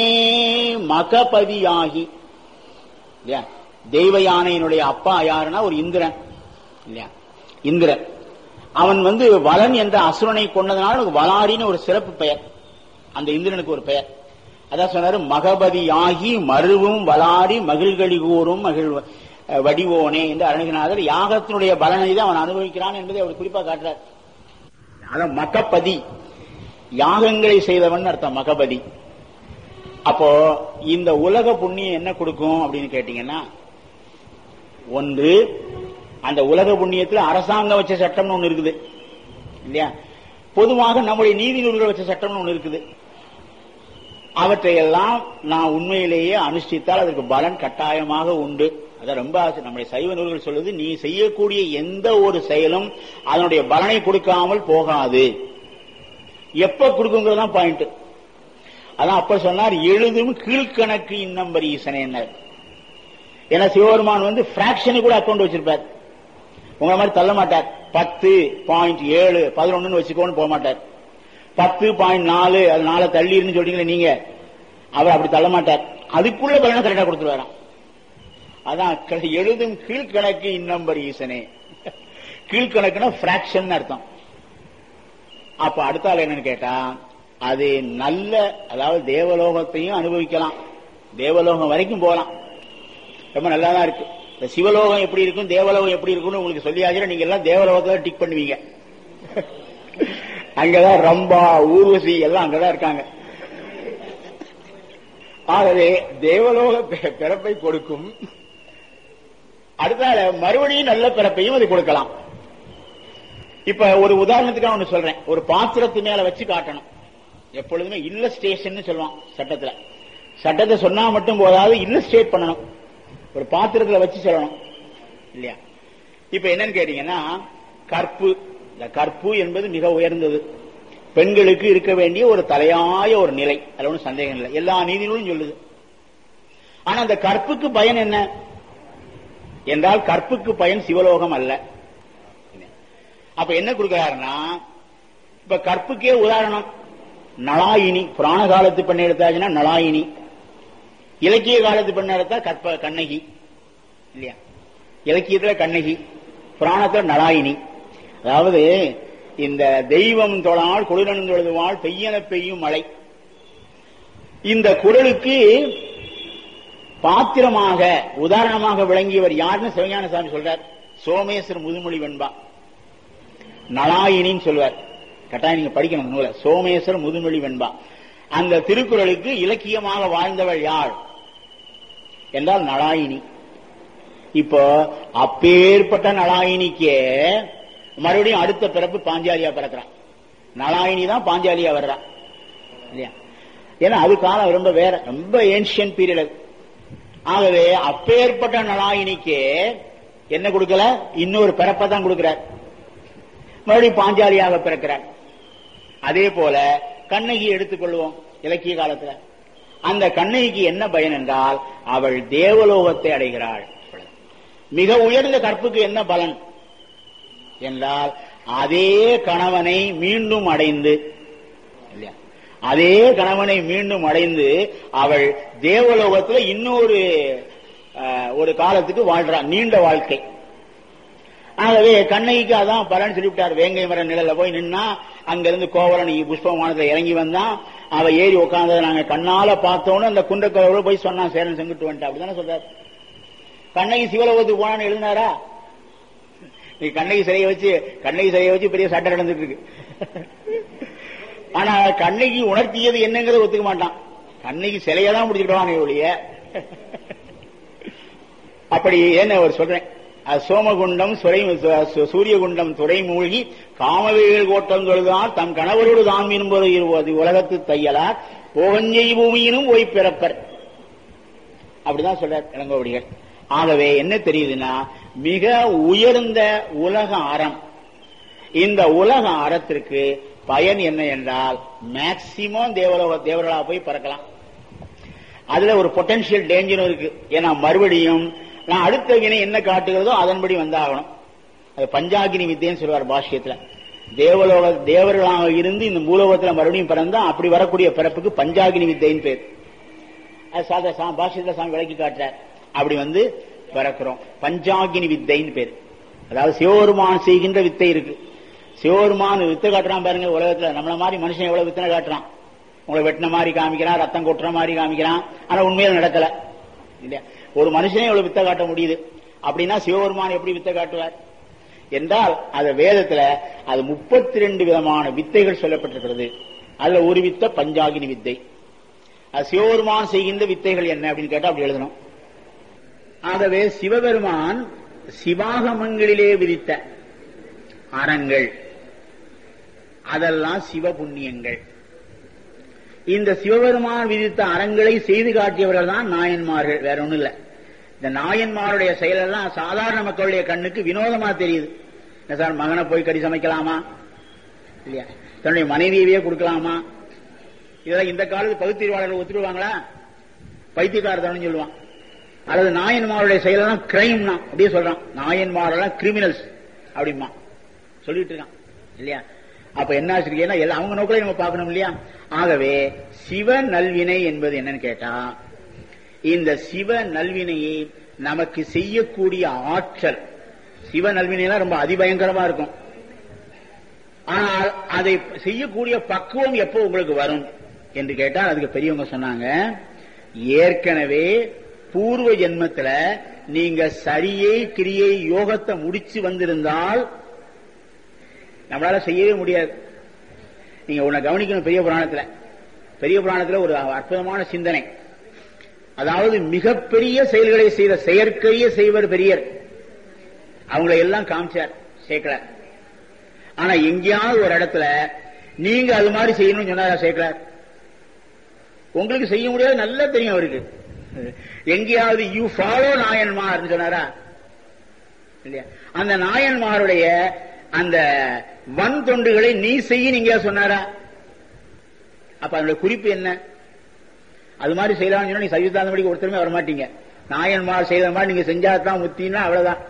மகபதியாகி இல்லையா தெய்வ யானையினுடைய அப்பா யாருன்னா ஒரு இந்திரன் இல்லையா இந்திரன் அவன் வந்து வலன் என்ற அசுரனை கொண்டதுனால வளாரின்னு ஒரு சிறப்பு பெயர் அந்த இந்திரனுக்கு ஒரு பெயர் அதான் சொன்னாரு மகபதியாகி மருவும் வளாரி மகிழ்களி கூறும் மகிழ் வடிவோனே என்று அருணகிரிநாதர் யாகத்தினுடைய பலனை தான் அவன் அனுபவிக்கிறான் என்பதை அவர் குறிப்பா காட்டுறார் அதான் மகபதி யாகங்களை செய்தவன் அர்த்தம் மகபதி அப்போ இந்த உலக புண்ணியம் என்ன கொடுக்கும் அப்படின்னு கேட்டீங்கன்னா ஒன்று அந்த உலக புண்ணியத்தில் அரசாங்கம் வச்ச சட்டம்னு ஒண்ணு இருக்குது இல்லையா பொதுவாக நம்முடைய நீதி நூல்கள் வச்ச சட்டம்னு ஒண்ணு இருக்குது அவற்றையெல்லாம் நான் உண்மையிலேயே அனுஷ்டித்தால் அதற்கு பலன் கட்டாயமாக உண்டு அதான் ரொம்ப ஆசை நம்முடைய சைவ நூல்கள் சொல்லுது நீ செய்யக்கூடிய எந்த ஒரு செயலும் அதனுடைய பலனை கொடுக்காமல் போகாது எப்ப கொடுக்குங்கிறதான் பாயிண்ட் அதான் அப்ப சொன்னார் எழுதும் கீழ்கணக்கு இன்னம்பர் ஈசனேன்னார் ஏன்னா சிவபெருமான் வந்து பிராக்ஷனு கூட அக்கௌண்ட் வச்சிருப்பார் உங்களை மாதிரி தள்ள மாட்டார் பத்து பாயிண்ட் ஏழு பதினொன்னு வச்சுக்கோன்னு போக மாட்டார் பத்து பாயிண்ட் நாலு அது நாளை தள்ளிருன்னு சொல்றீங்களே நீங்க அவர் அப்படி தள்ள மாட்டார் அதுக்குள்ள பலனை கரெக்டா கொடுத்துருவாராம் அதான் எழுதும் கீழ்கணக்கு இன்னம்பர் ஈசனே கீழ்கணக்குனா பிராக்ஷன் அர்த்தம் அப்ப அடுத்த ஆள் என்னன்னு கேட்டா அது நல்ல அதாவது தேவலோகத்தையும் அனுபவிக்கலாம் தேவலோகம் வரைக்கும் போகலாம் ரொம்ப நல்லா தான் இருக்கு இந்த சிவலோகம் எப்படி இருக்கும் தேவலோகம் எப்படி இருக்கும்னு உங்களுக்கு சொல்லியாச்சுன்னா நீங்க எல்லாம் தேவலோகத்தை டிக் பண்ணுவீங்க அங்கதான் ரம்பா ஊர்வசி எல்லாம் அங்கதான் இருக்காங்க ஆகவே தேவலோக பிறப்பை கொடுக்கும் அடுத்தால மறுபடியும் நல்ல பிறப்பையும் அது கொடுக்கலாம் இப்ப ஒரு உதாரணத்துக்கு ஒண்ணு சொல்றேன் ஒரு பாத்திரத்து மேல வச்சு காட்டணும் எப்பொழுதுமே இல்லஸ்டேஷன் சொல்லுவான் சட்டத்துல சட்டத்தை சொன்னா மட்டும் போதாது இல்லஸ்டேட் பண்ணணும் ஒரு பாத்திரத்துல வச்சு சொல்லணும் இல்லையா இப்ப என்னன்னு கேட்டீங்கன்னா கற்பு இந்த கற்பு என்பது மிக உயர்ந்தது பெண்களுக்கு இருக்க வேண்டிய ஒரு தலையாய ஒரு நிலை அதுல ஒன்றும் சந்தேகம் இல்லை எல்லா நீதிநூலும் சொல்லுது ஆனா அந்த கற்புக்கு பயன் என்ன என்றால் கற்புக்கு பயன் சிவலோகம் அல்ல அப்ப என்ன கொடுக்கிறாருன்னா இப்ப கற்புக்கே உதாரணம் நலாயினி புராண காலத்து பெண்ணை எடுத்தாச்சுன்னா நலாயினி இலக்கிய காலத்து பெண்ணை எடுத்தா கற்ப கண்ணகி இல்லையா இலக்கியத்துல கண்ணகி புராணத்துல நலாயினி அதாவது இந்த தெய்வம் தொழால் குளிரணுந்தொழுதுவாள் பெய்யன பெய்யும் மழை இந்த குரலுக்கு பாத்திரமாக உதாரணமாக விளங்கியவர் யாருன்னு சிவஞான சாமி சொல்றார் சோமேஸ்வர் முதுமொழி வெண்பா நலாயினின்னு சொல்வார் கட்டாயம் நீங்க படிக்கணும் அந்த நூலை சோமேஸ்வர் முதுமொழி வெண்பா அந்த திருக்குறளுக்கு இலக்கியமாக வாழ்ந்தவள் யார் என்றால் நலாயினி இப்போ அப்பேற்பட்ட நலாயினிக்கே மறுபடியும் அடுத்த பிறப்பு பாஞ்சாலியா பிறக்கிறான் நலாயினி தான் பாஞ்சாலியா வர்றா இல்லையா ஏன்னா அது காலம் ரொம்ப வேற ரொம்ப ஏன்ஷியன் பீரியட் ஆகவே அப்பேற்பட்ட நலாயினிக்கு என்ன கொடுக்கல இன்னொரு பிறப்பை தான் கொடுக்கிறார் மறுபடியும் பாஞ்சாலியாக பிறக்கிறார் அதே போல கண்ணகி எடுத்துக்கொள்வோம் இலக்கிய காலத்துல அந்த கண்ணகிக்கு என்ன பயன் என்றால் அவள் தேவலோகத்தை அடைகிறாள் மிக உயர்ந்த கற்புக்கு என்ன பலன் என்றால் அதே கணவனை மீண்டும் அடைந்து இல்லையா அதே கணவனை மீண்டும் அடைந்து அவள் தேவலோகத்துல இன்னொரு அஹ், ஒரு காலத்துக்கு வாழ்றாள் நீண்ட வாழ்க்கை ஆகவே கண்ணகிக்கு அதான் பலன் சொல்லிவிட்டார் வேங்கை மர நிழல்ல போய் நின்னா அங்கிருந்து கோவலன் புஷ்பமானத்துல இறங்கி வந்தான் அவ ஏறி உட்கார்ந்ததை நாங்க கண்ணால பார்த்தோன்னு அந்த குண்டக்கோவில் போய் சொன்னான் சேரன் செங்குட்டு வந்துட்டா அப்படிதானே சொல்றாரு கண்ணகி சிவலோகத்துக்கு போனான்னு எழுதினாரா நீ கண்ணகி சிலையை வச்சு கண்ணகி சிலையை வச்சு பெரிய சட்டை நடந்துட்டு இருக்கு ஆனா கண்ணகி உணர்த்தியது என்னங்கிறத ஒத்துக்க மாட்டான் கண்ணகி சிலையை தான் முடிச்சுக்கிடுவான் ஒழிய அப்படி என்ன ஒரு சொல்றேன் அது சோமகுண்டம் சுரை சு- சூரியகுண்டம் துறை மூழ்கி காமவேல் கோட்டம் தொழுதால் தம் கணவரோடு தான் என்பது இருவது உலகத்து தையலார் போகஞ்செய் பூமியினும் ஓய் பிறப்பர் அப்படிதான் சொல்றார் இளங்கோவடிகள் ஆகவே என்ன தெரியுதுன்னா மிக உயர்ந்த உலக அறம் இந்த உலக அறத்திற்கு பயன் என்ன என்றால் மேக்சிமம் தேவலோக தேவர்களா போய் பறக்கலாம் அதுல ஒரு பொட்டன்ஷியல் டேஞ்சரும் இருக்கு ஏன்னா மறுபடியும் நான் அடுத்த வினை என்ன காட்டுகிறதோ அதன்படி வந்தாகணும் அது பஞ்சாகினி வித்தைன்னு சொல்லுவார் பாஷ்யத்துல தேவலோக தேவர்களாக இருந்து இந்த மூலோகத்துல மறுபடியும் பிறந்தா அப்படி வரக்கூடிய பிறப்புக்கு பஞ்சாகினி வித்தைன்னு பேர் அது சாதா சா பாஷ்யத்துல சாமி விளக்கி காட்டுறார் அப்படி வந்து பிறக்கிறோம் பஞ்சாகினி வித்தைன்னு பேர் அதாவது சிவபெருமான் செய்கின்ற வித்தை இருக்கு சிவபெருமான் வித்தை காட்டுறான் பாருங்க உலகத்துல நம்மள மாதிரி மனுஷன் எவ்வளவு வித்தனை காட்டுறான் உங்களை வெட்டின மாதிரி காமிக்கிறான் ரத்தம் கொட்டுற மாதிரி காமிக்கிறான் ஆனா உண்மையில நடக்கல இல்லையா ஒரு மனுஷனே எவ்வளவு வித்தை காட்ட முடியுது அப்படின்னா சிவபெருமான் எப்படி வித்தை காட்டுவார் என்றால் அது வேதத்துல அது முப்பத்தி ரெண்டு விதமான வித்தைகள் சொல்லப்பட்டிருக்கிறது அதுல ஒரு வித்தை பஞ்சாகினி வித்தை அது சிவபெருமான் செய்கின்ற வித்தைகள் என்ன அப்படின்னு கேட்டா அப்படி எழுதணும் ஆகவே சிவபெருமான் சிவாகமங்களிலே விதித்த அறங்கள் அதெல்லாம் சிவபுண்ணியங்கள் இந்த சிவபெருமான் விதித்த அறங்களை செய்து காட்டியவர்கள் தான் நாயன்மார்கள் வேற ஒண்ணும் இல்ல இந்த நாயன்மாருடைய செயலெல்லாம் சாதாரண மக்களுடைய கண்ணுக்கு வினோதமா தெரியுது என்ன சார் மகனை போய் கறி சமைக்கலாமா இல்லையா தன்னுடைய மனைவியவே கொடுக்கலாமா இதெல்லாம் இந்த காலத்து பகுத்தறிவாளர்கள் ஒத்துடுவாங்களா பைத்தியக்காரத்தனம் சொல்லுவான் அல்லது நாயன்மாருடைய செயலெல்லாம் கிரைம்னா அப்படியே சொல்றான் நாயன்மாரெல்லாம் கிரிமினல்ஸ் அப்படிமா சொல்லிட்டு இருக்கான் இல்லையா அப்ப என்ன ஆச்சிருக்கேன்னா எல்லாம் அவங்க நோக்கில நம்ம பார்க்கணும் இல்லையா ஆகவே சிவ நல்வினை என்பது என்னன்னு கேட்டா இந்த சிவ நல்வினையை நமக்கு செய்யக்கூடிய ஆற்றல் சிவ நல்வினைலாம் ரொம்ப அதிபயங்கரமா இருக்கும் ஆனால் அதை செய்யக்கூடிய பக்குவம் எப்போ உங்களுக்கு வரும் என்று கேட்டால் அதுக்கு பெரியவங்க சொன்னாங்க ஏற்கனவே பூர்வ ஜென்மத்துல நீங்க சரியை கிரியை யோகத்தை முடிச்சு வந்திருந்தால் நம்மளால செய்யவே முடியாது நீங்க உன்னை கவனிக்கணும் பெரிய புராணத்துல பெரிய புராணத்துல ஒரு அற்புதமான சிந்தனை அதாவது மிகப்பெரிய செயல்களை செய்த செயற்கையே செய்வர் பெரியர் அவங்களை எல்லாம் காமிச்சார் சேர்க்கலார் ஆனா எங்கேயாவது ஒரு இடத்துல நீங்க அது மாதிரி செய்யணும்னு சொன்னாரா சேர்க்கலார் உங்களுக்கு செய்ய முடியாது நல்லா தெரியும் அவருக்கு எங்கேயாவது யூ ஃபாலோ நாயன்மார் சொன்னாரா இல்லையா அந்த நாயன்மாருடைய அந்த வன் தொண்டுகளை நீ செய்ய நீங்க சொன்னாரா அப்ப அதனுடைய குறிப்பு என்ன அது மாதிரி செய்யலாம்னு சொன்னா நீ சைவத்தாந்தபடிக்கு ஒருத்தருமே வர மாட்டீங்க நாயன்மார் செய்த மாதிரி நீங்க செஞ்சாதான் முத்தின்னா அவ்வளவுதான்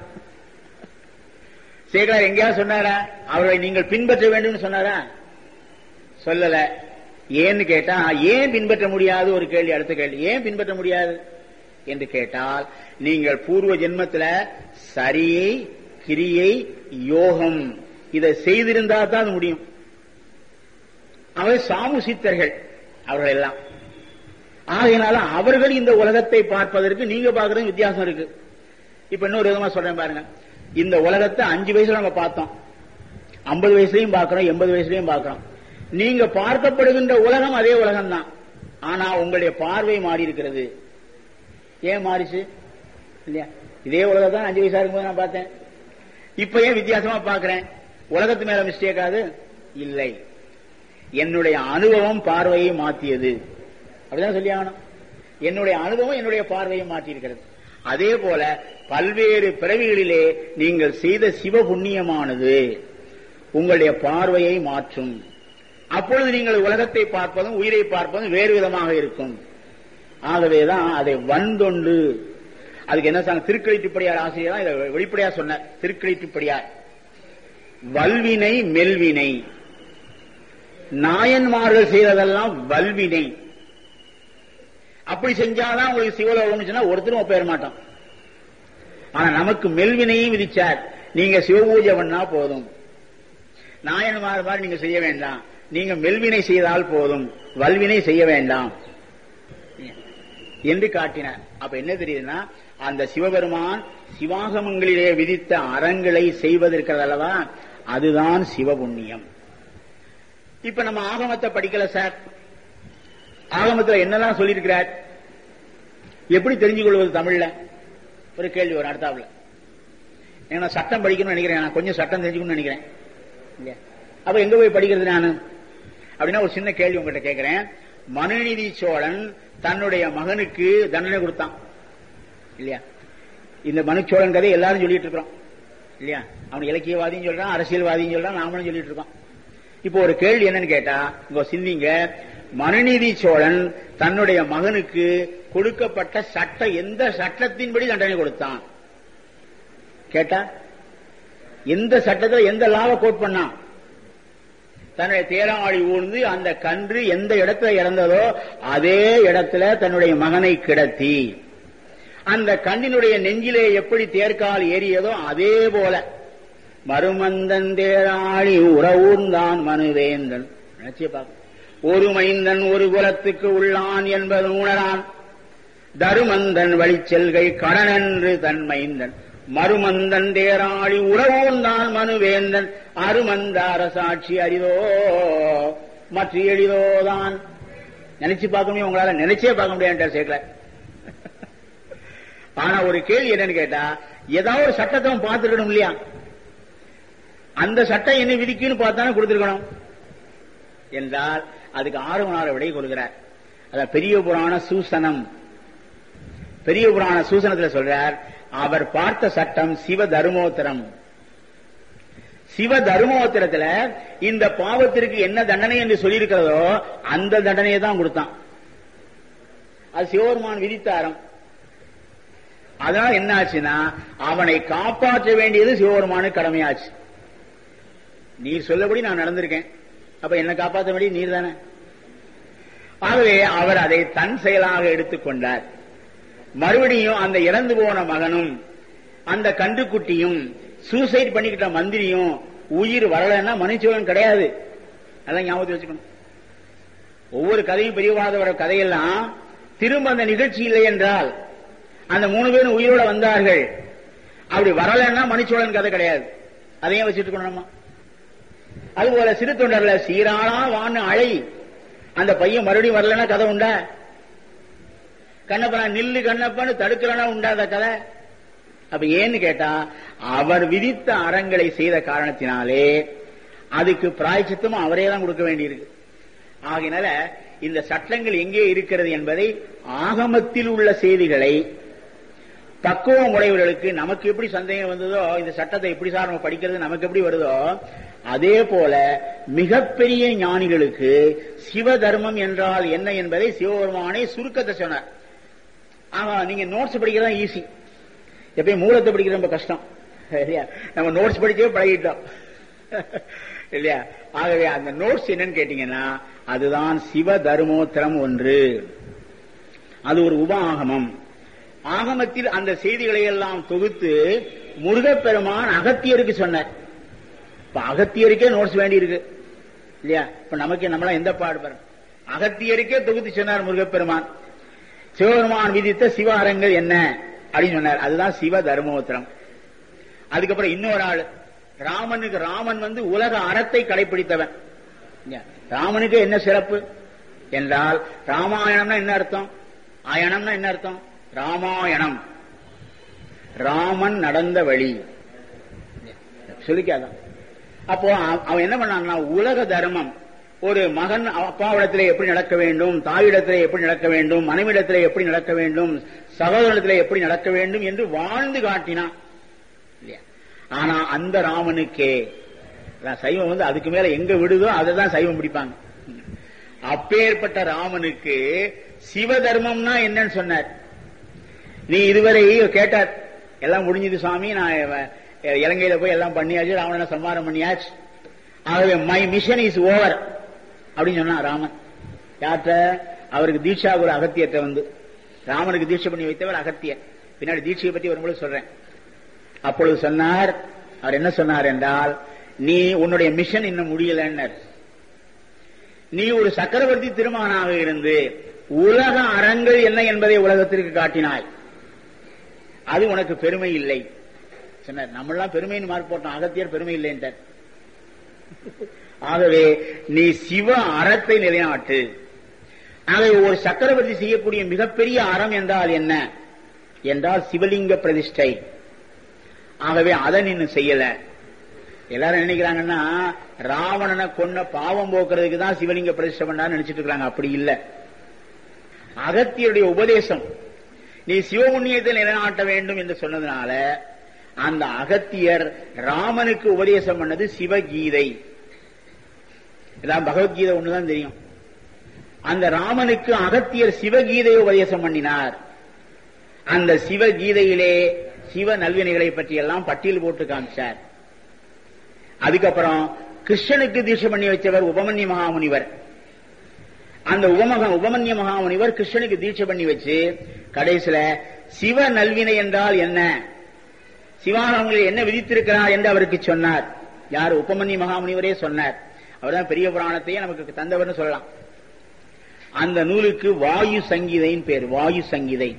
சேகலார் எங்கேயாவது சொன்னாரா அவர்களை நீங்கள் பின்பற்ற வேண்டும் சொன்னாரா சொல்லல ஏன்னு கேட்டா ஏன் பின்பற்ற முடியாது ஒரு கேள்வி அடுத்த கேள்வி ஏன் பின்பற்ற முடியாது என்று கேட்டால் நீங்கள் பூர்வ ஜென்மத்துல சரியை கிரியை யோகம் இதை செய்திருந்தா தான் அது முடியும் அவர் சாமுசித்தர்கள் அவர்கள் எல்லாம் ஆகையினால அவர்கள் இந்த உலகத்தை பார்ப்பதற்கு நீங்க பார்க்கறது வித்தியாசம் இருக்கு இப்ப இன்னொரு விதமா சொல்றேன் பாருங்க இந்த உலகத்தை அஞ்சு வயசுல நம்ம பார்த்தோம் ஐம்பது வயசுலயும் பார்க்கிறோம் எண்பது வயசுலயும் பார்க்கிறோம் நீங்க பார்க்கப்படுகின்ற உலகம் அதே உலகம் தான் ஆனா உங்களுடைய பார்வை மாறி இருக்கிறது ஏன் மாறிச்சு இல்லையா இதே உலகம் தான் அஞ்சு வயசா இருக்கும்போது நான் பார்த்தேன் இப்ப ஏன் வித்தியாசமா பார்க்கிறேன் உலகத்து மேல மிஸ்டேக் ஆகுது இல்லை என்னுடைய அனுபவம் பார்வையை மாற்றியது அப்படிதான் சொல்லி ஆகணும் என்னுடைய அனுபவம் என்னுடைய பார்வையை மாற்றி இருக்கிறது அதே போல பல்வேறு பிறவிகளிலே நீங்கள் செய்த சிவ புண்ணியமானது உங்களுடைய பார்வையை மாற்றும் அப்பொழுது நீங்கள் உலகத்தை பார்ப்பதும் உயிரை பார்ப்பதும் வேறு விதமாக இருக்கும் ஆகவேதான் அதை வந்தொண்டு அதுக்கு என்ன சொன்ன திருக்களிட்டுப்படியார் ஆசிரியர் தான் இதை வெளிப்படையா சொன்னார் திருக்களிட்டுப்படியார் வல்வினை மெல்வினை நாயன்மார்கள் செய்ததெல்லாம் வல்வினை அப்படி செஞ்சாதான் உங்களுக்கு சிவலோகம்னு சொன்னா ஒருத்தரும் ஒப்பேற மாட்டோம் ஆனா நமக்கு மெல்வினையும் விதிச்சார் நீங்க சிவபூஜை பண்ணா போதும் நாயன்மார் மாதிரி நீங்க செய்ய வேண்டாம் நீங்க மெல்வினை செய்தால் போதும் வல்வினை செய்ய வேண்டாம் என்று காட்டினார் அப்ப என்ன தெரியுதுன்னா அந்த சிவபெருமான் சிவாகமங்களிலே விதித்த அறங்களை செய்வதற்கிறதல்லவா அதுதான் சிவபுண்ணியம் இப்ப நம்ம ஆகமத்தை படிக்கல சார் ஆகமத்தில் என்னெல்லாம் சொல்லியிருக்கிறார் எப்படி தெரிஞ்சு கொள்வது தமிழ்ல ஒரு கேள்வி வரும் அடுத்தாப்புல ஏன்னா சட்டம் படிக்கணும்னு நினைக்கிறேன் நான் கொஞ்சம் சட்டம் தெரிஞ்சுக்கணும்னு நினைக்கிறேன் இல்லையா அப்ப எங்க போய் படிக்கிறது நான் அப்படின்னா ஒரு சின்ன கேள்வி உங்ககிட்ட கேட்கிறேன் மனுநீதி சோழன் தன்னுடைய மகனுக்கு தண்டனை கொடுத்தான் இல்லையா இந்த மனுச்சோழன் கதை எல்லாரும் சொல்லிட்டு இருக்கிறோம் இல்லையா அவன் இலக்கியவாதியும் சொல்றான் அரசியல்வாதியும் சொல்றான் நாமளும் சொல்லிட்டு இருக்கோம் இப்போ ஒரு கேள்வி என்னன்னு கேட்டா இங்க சிந்திங்க மனுநீதி சோழன் தன்னுடைய மகனுக்கு கொடுக்கப்பட்ட சட்ட எந்த சட்டத்தின்படி தண்டனை கொடுத்தான் கேட்டா எந்த சட்டத்தில் எந்த லாவை கோட் பண்ணான் தன்னுடைய தேராளி ஊர்ந்து அந்த கன்று எந்த இடத்துல இறந்ததோ அதே இடத்துல தன்னுடைய மகனை கிடத்தி அந்த கண்ணினுடைய நெஞ்சிலே எப்படி தேர்கால் ஏறியதோ அதே போல மருமந்தன் தேராளி உறவூர்ந்தான் மனுவேந்தன் நினைச்சே பார்க்க ஒரு மைந்தன் ஒரு குலத்துக்கு உள்ளான் என்பது உணரான் தருமந்தன் வழிச்செல்கை கடனென்று தன் மைந்தன் மருமந்தன் தேராளி உறவோன்தான் மனுவேந்தன் அருமந்த அரசாட்சி அரிதோ மற்ற எளிதோதான் நினைச்சு பார்க்க முடியும் உங்களால நினைச்சே பார்க்க முடியாது சேர்க்கல ஆனா ஒரு கேள்வி என்னன்னு கேட்டா ஏதாவது ஒரு சட்டத்தை பார்த்துருக்கணும் இல்லையா அந்த சட்டம் என்ன விதிக்குன்னு பார்த்தானே கொடுத்திருக்கணும் என்றால் அதுக்கு ஆறுமனார விடை கொள்கிறார் அதான் பெரிய புராண சூசனம் பெரிய புராண சூசனத்தில் சொல்றார் அவர் பார்த்த சட்டம் சிவ தர்மோத்தரம் சிவ தர்மோத்தரத்துல இந்த பாவத்திற்கு என்ன தண்டனை என்று சொல்லியிருக்கிறதோ அந்த தண்டனையை தான் கொடுத்தான் அது சிவபெருமான் விதித்தாரம் அதனால என்ன ஆச்சுன்னா அவனை காப்பாற்ற வேண்டியது சிவபெருமானுக்கு கடமையாச்சு நீர் சொல்லபடி நான் நடந்திருக்கேன் அப்ப என்ன காப்பாற்ற வேண்டியது நீர் தானே ஆகவே அவர் அதை தன் செயலாக எடுத்துக்கொண்டார் மறுபடியும் அந்த இறந்து போன மகனும் அந்த கண்டுக்குட்டியும் சூசைட் பண்ணிக்கிட்ட மந்திரியும் உயிர் வரலன்னா மனுஷன் கிடையாது அதான் ஞாபகத்தில் வச்சுக்கணும் ஒவ்வொரு கதையும் பெரியவாதவர கதையெல்லாம் திரும்ப அந்த நிகழ்ச்சி இல்லை என்றால் அந்த மூணு பேரும் உயிரோட வந்தார்கள் அப்படி வரலன்னா மணிச்சோழன் கதை கிடையாது அதையும் வச்சுட்டு இருக்கணும் அதுபோல சிறு தொண்டர்ல சீராளா வான்னு அழை அந்த பையன் மறுபடியும் வரலன்னா கதை உண்டா கண்ணப்பனா நில்லு கண்ணப்பன்னு தடுக்கிறனா உண்டாத கதை அப்ப ஏன்னு கேட்டா அவர் விதித்த அறங்களை செய்த காரணத்தினாலே அதுக்கு பிராய்ச்சித்தமும் அவரே தான் கொடுக்க வேண்டியிருக்கு ஆகினால இந்த சட்டங்கள் எங்கே இருக்கிறது என்பதை ஆகமத்தில் உள்ள செய்திகளை பக்குவம் உடையவர்களுக்கு நமக்கு எப்படி சந்தேகம் வந்ததோ இந்த சட்டத்தை எப்படி சார் நம்ம படிக்கிறது நமக்கு எப்படி வருதோ அதே போல மிகப்பெரிய ஞானிகளுக்கு சிவ தர்மம் என்றால் என்ன என்பதை சிவபெருமானை சுருக்கத்தை சொன்னார் ஆமா நீங்க நோட்ஸ் படிக்கிறதா ஈஸி எப்பயும் மூலத்தை படிக்கிறது ரொம்ப கஷ்டம் நம்ம நோட்ஸ் படிச்சே பழகிட்டோம் இல்லையா ஆகவே அந்த நோட்ஸ் என்னன்னு கேட்டீங்கன்னா அதுதான் சிவ தர்மோத்தரம் ஒன்று அது ஒரு உப ஆகமம் ஆகமத்தில் அந்த செய்திகளை எல்லாம் தொகுத்து முருகப்பெருமான் அகத்தியருக்கு சொன்னார் இப்ப அகத்தியருக்கே நோட்ஸ் வேண்டி இருக்கு இல்லையா இப்ப நமக்கு நம்மளாம் எந்த பாடுபடுற அகத்தியருக்கே தொகுத்து சொன்னார் முருகப்பெருமான் சிவபெருமான் விதித்த சிவ அறங்கள் என்ன அப்படின்னு சொன்னார் அதுதான் சிவ தர்மோத்திரம் அதுக்கப்புறம் இன்னொரு ஆள் ராமனுக்கு ராமன் வந்து உலக அறத்தை கடைபிடித்தவன் இல்லையா? ராமனுக்கு என்ன சிறப்பு என்றால் ராமாயணம்னா என்ன அர்த்தம் ஆயணம்னா என்ன அர்த்தம் ராமாயணம் ராமன் நடந்த வழி சொல்லிக்காதான் அப்போ அவ- அவன் என்ன பண்ணான்னா உலக தர்மம் ஒரு மகன் அப்பாவிடத்திலே எப்படி நடக்க வேண்டும் தாயிடத்திலே எப்படி நடக்க வேண்டும் மனைவிடத்திலே எப்படி நடக்க வேண்டும் சகோதரத்திலே எப்படி நடக்க வேண்டும் என்று வாழ்ந்து காட்டினான் இல்லையா ஆனா அந்த ராமனுக்கே அதான் சைவம் வந்து அதுக்கு மேல எங்க விடுதோ அதை தான் சைவம் பிடிப்பாங்க அப்பேற்பட்ட ராமனுக்கு சிவ தர்மம்னா என்னன்னு சொன்னார் நீ இதுவரை கேட்டார் எல்லாம் முடிஞ்சது சுவாமி நான் அஹ், இலங்கையில போய் எல்லாம் பண்ணியாச்சு ராவணனை சம்மாரம் பண்ணியாச்சு ஆகவே மை மிஷன் இஸ் ஓவர் அப்படின்னு சொன்னான் ராமன் யார்கிட்ட அவருக்கு தீட்சா குரு அகத்தியத்தை வந்து ராமனுக்கு தீட்சை பண்ணி வைத்தவர் அகத்தியர் பின்னாடி தீட்சையை பத்தி வரும்போது சொல்றேன் அப்பொழுது சொன்னார் அவர் என்ன சொன்னார் என்றால் நீ உன்னுடைய மிஷன் இன்னும் முடியலன்னர் நீ ஒரு சக்கரவர்த்தி திருமகனாக இருந்து உலக அறங்கள் என்ன என்பதை உலகத்திற்கு காட்டினாய் அது உனக்கு பெருமை இல்லை சொன்னார் நம்மளாம் பெருமைன்னு மார்க் போட்டோம் அகத்தியர் பெருமை இல்லைன்றார் ஆகவே நீ சிவ அறத்தை நிலைநாட்டு ஆகவே ஒரு சக்கரவர்த்தி செய்யக்கூடிய மிகப்பெரிய அறம் என்றால் என்ன என்றால் சிவலிங்க பிரதிஷ்டை ஆகவே அதை நீ இன்னும் செய்யல எல்லாரும் நினைக்கிறாங்கன்னா ராவணனை கொன்ன பாவம் போக்குறதுக்கு தான் சிவலிங்க பிரதிஷ்டை பண்ணான்னு நினைச்சிட்டு இருக்காங்க அப்படி இல்ல அகத்தியருடைய உபதேசம் நீ சிவபுண்ணியத்தை நிலைநாட்ட வேண்டும் என்று சொன்னதுனால அந்த அகத்தியர் ராமனுக்கு உபதேசம் பண்ணது சிவகீதை இதான் பகவத்கீதை ஒண்ணுதான் தெரியும் அந்த ராமனுக்கு அகத்தியர் சிவகீதையை உபதேசம் பண்ணினார் அந்த சிவகீதையிலே சிவ நல்வினைகளை பற்றி எல்லாம் பட்டியல் போட்டு காமிச்சார் அதுக்கப்புறம் கிருஷ்ணனுக்கு தீட்சை பண்ணி வச்சவர் உபமன்ய மகாமுனிவர் அந்த உபமக உபமன்ய மகாமுனிவர் கிருஷ்ணனுக்கு தீட்சை பண்ணி வச்சு கடைசியில சிவ நல்வினை என்றால் என்ன சிவானவங்களில் என்ன விதித்திருக்கிறார் என்று அவருக்கு சொன்னார் யார் உபமன்ய மகாமுனிவரே சொன்னார் அவர்தான் பெரிய புராணத்தையே நமக்கு தந்தவர்னு சொல்லலாம் அந்த நூலுக்கு வாயு சங்கீதையின் பேர் வாயு சங்கீதை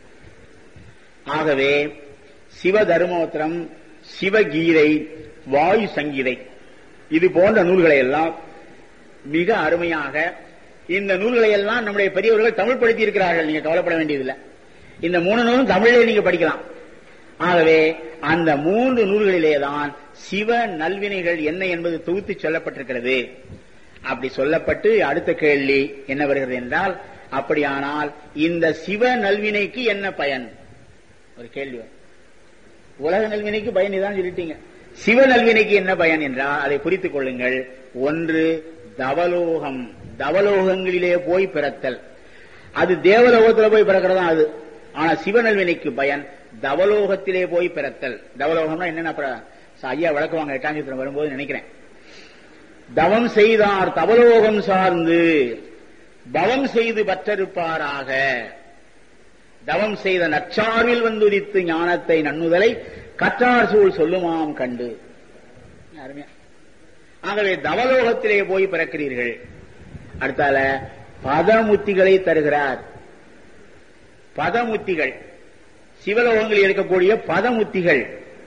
ஆகவே சிவ தர்மோத்திரம் சிவகீதை வாயு சங்கீதை இது போன்ற நூல்களை எல்லாம் மிக அருமையாக இந்த நூல்களை எல்லாம் நம்முடைய பெரியவர்கள் தமிழ் படுத்தி இருக்கிறார்கள் நீங்க கவலைப்பட வேண்டியதில்லை இந்த மூணு நூலும் தமிழிலே நீங்க படிக்கலாம் ஆகவே அந்த மூன்று நூல்களிலே தான் சிவ நல்வினைகள் என்ன என்பது தொகுத்து சொல்லப்பட்டிருக்கிறது அப்படி சொல்லப்பட்டு அடுத்த கேள்வி என்ன வருகிறது என்றால் அப்படியானால் இந்த சிவ நல்வினைக்கு என்ன பயன் ஒரு கேள்வி வரும். உலக நல்வினைக்கு பயன் இதான் சொல்லிட்டீங்க சிவ நல்வினைக்கு என்ன பயன் என்றால் அதை குறித்துக் கொள்ளுங்கள் ஒன்று தவலோகம் தவலோகங்களிலே போய் பிறத்தல் அது தேவலோகத்துல போய் பிறக்கிறதா அது ஆனா சிவ நல்வினைக்கு பயன் தவலோகத்திலே போய் பிறத்தல் தவலோகம்னா என்னன்னா அப்புறம் ஐயா விளக்குவாங்க எட்டாம் சூத்திரம் வரும்போது நினைக்கிறேன் தவம் செய்தார் தவலோகம் சார்ந்து பவம் செய்து பற்றிருப்பாராக தவம் செய்த நற்சார்பில் வந்துதித்து ஞானத்தை நன்னுதலை கற்றார் சூழ் சொல்லுமாம் கண்டு அருமையா ஆகவே தவலோகத்திலே போய் பிறக்கிறீர்கள் அடுத்தால பதமுத்திகளை தருகிறார் பதமுத்திகள் சிவலோகங்களில் இருக்கக்கூடிய பதமுத்திகள்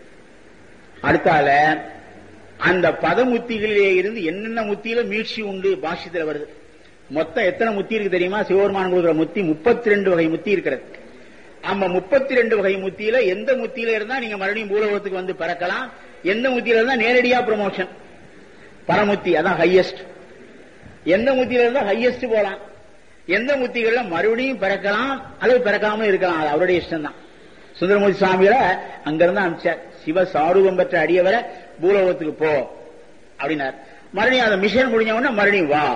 அடுத்தால அந்த பதமுத்திகளிலே இருந்து என்னென்ன முத்தியில மீட்சி உண்டு பாஷ்யத்தில் வருது மொத்தம் எத்தனை முத்தி இருக்கு தெரியுமா சிவபெருமான் கொடுக்கிற முத்தி முப்பத்தி ரெண்டு வகை முத்தி இருக்கிறது அந்த முப்பத்தி ரெண்டு வகை முத்தியில எந்த முத்தியில இருந்தா நீங்க மறுபடியும் பூலோகத்துக்கு வந்து பிறக்கலாம் எந்த முத்தியில இருந்தா நேரடியா ப்ரமோஷன் பரமுத்தி அதான் ஹையஸ்ட் எந்த முத்தியில இருந்தா ஹையஸ்ட் போலாம் எந்த முத்திகள்ல மறுபடியும் பிறக்கலாம் அல்லது பிறக்காம இருக்கலாம் அது அவருடைய இஷ்டம் தான் சுந்தரமூர்த்தி சுவாமிகளை அங்கிருந்து அனுப்பிச்சார் சிவ சாரூபம் பெற்ற அடியவரை பூலோகத்துக்கு போ அப்படின்னார் மறுபடியும் அந்த மிஷன் முடிஞ்ச உடனே மறுபடியும் வா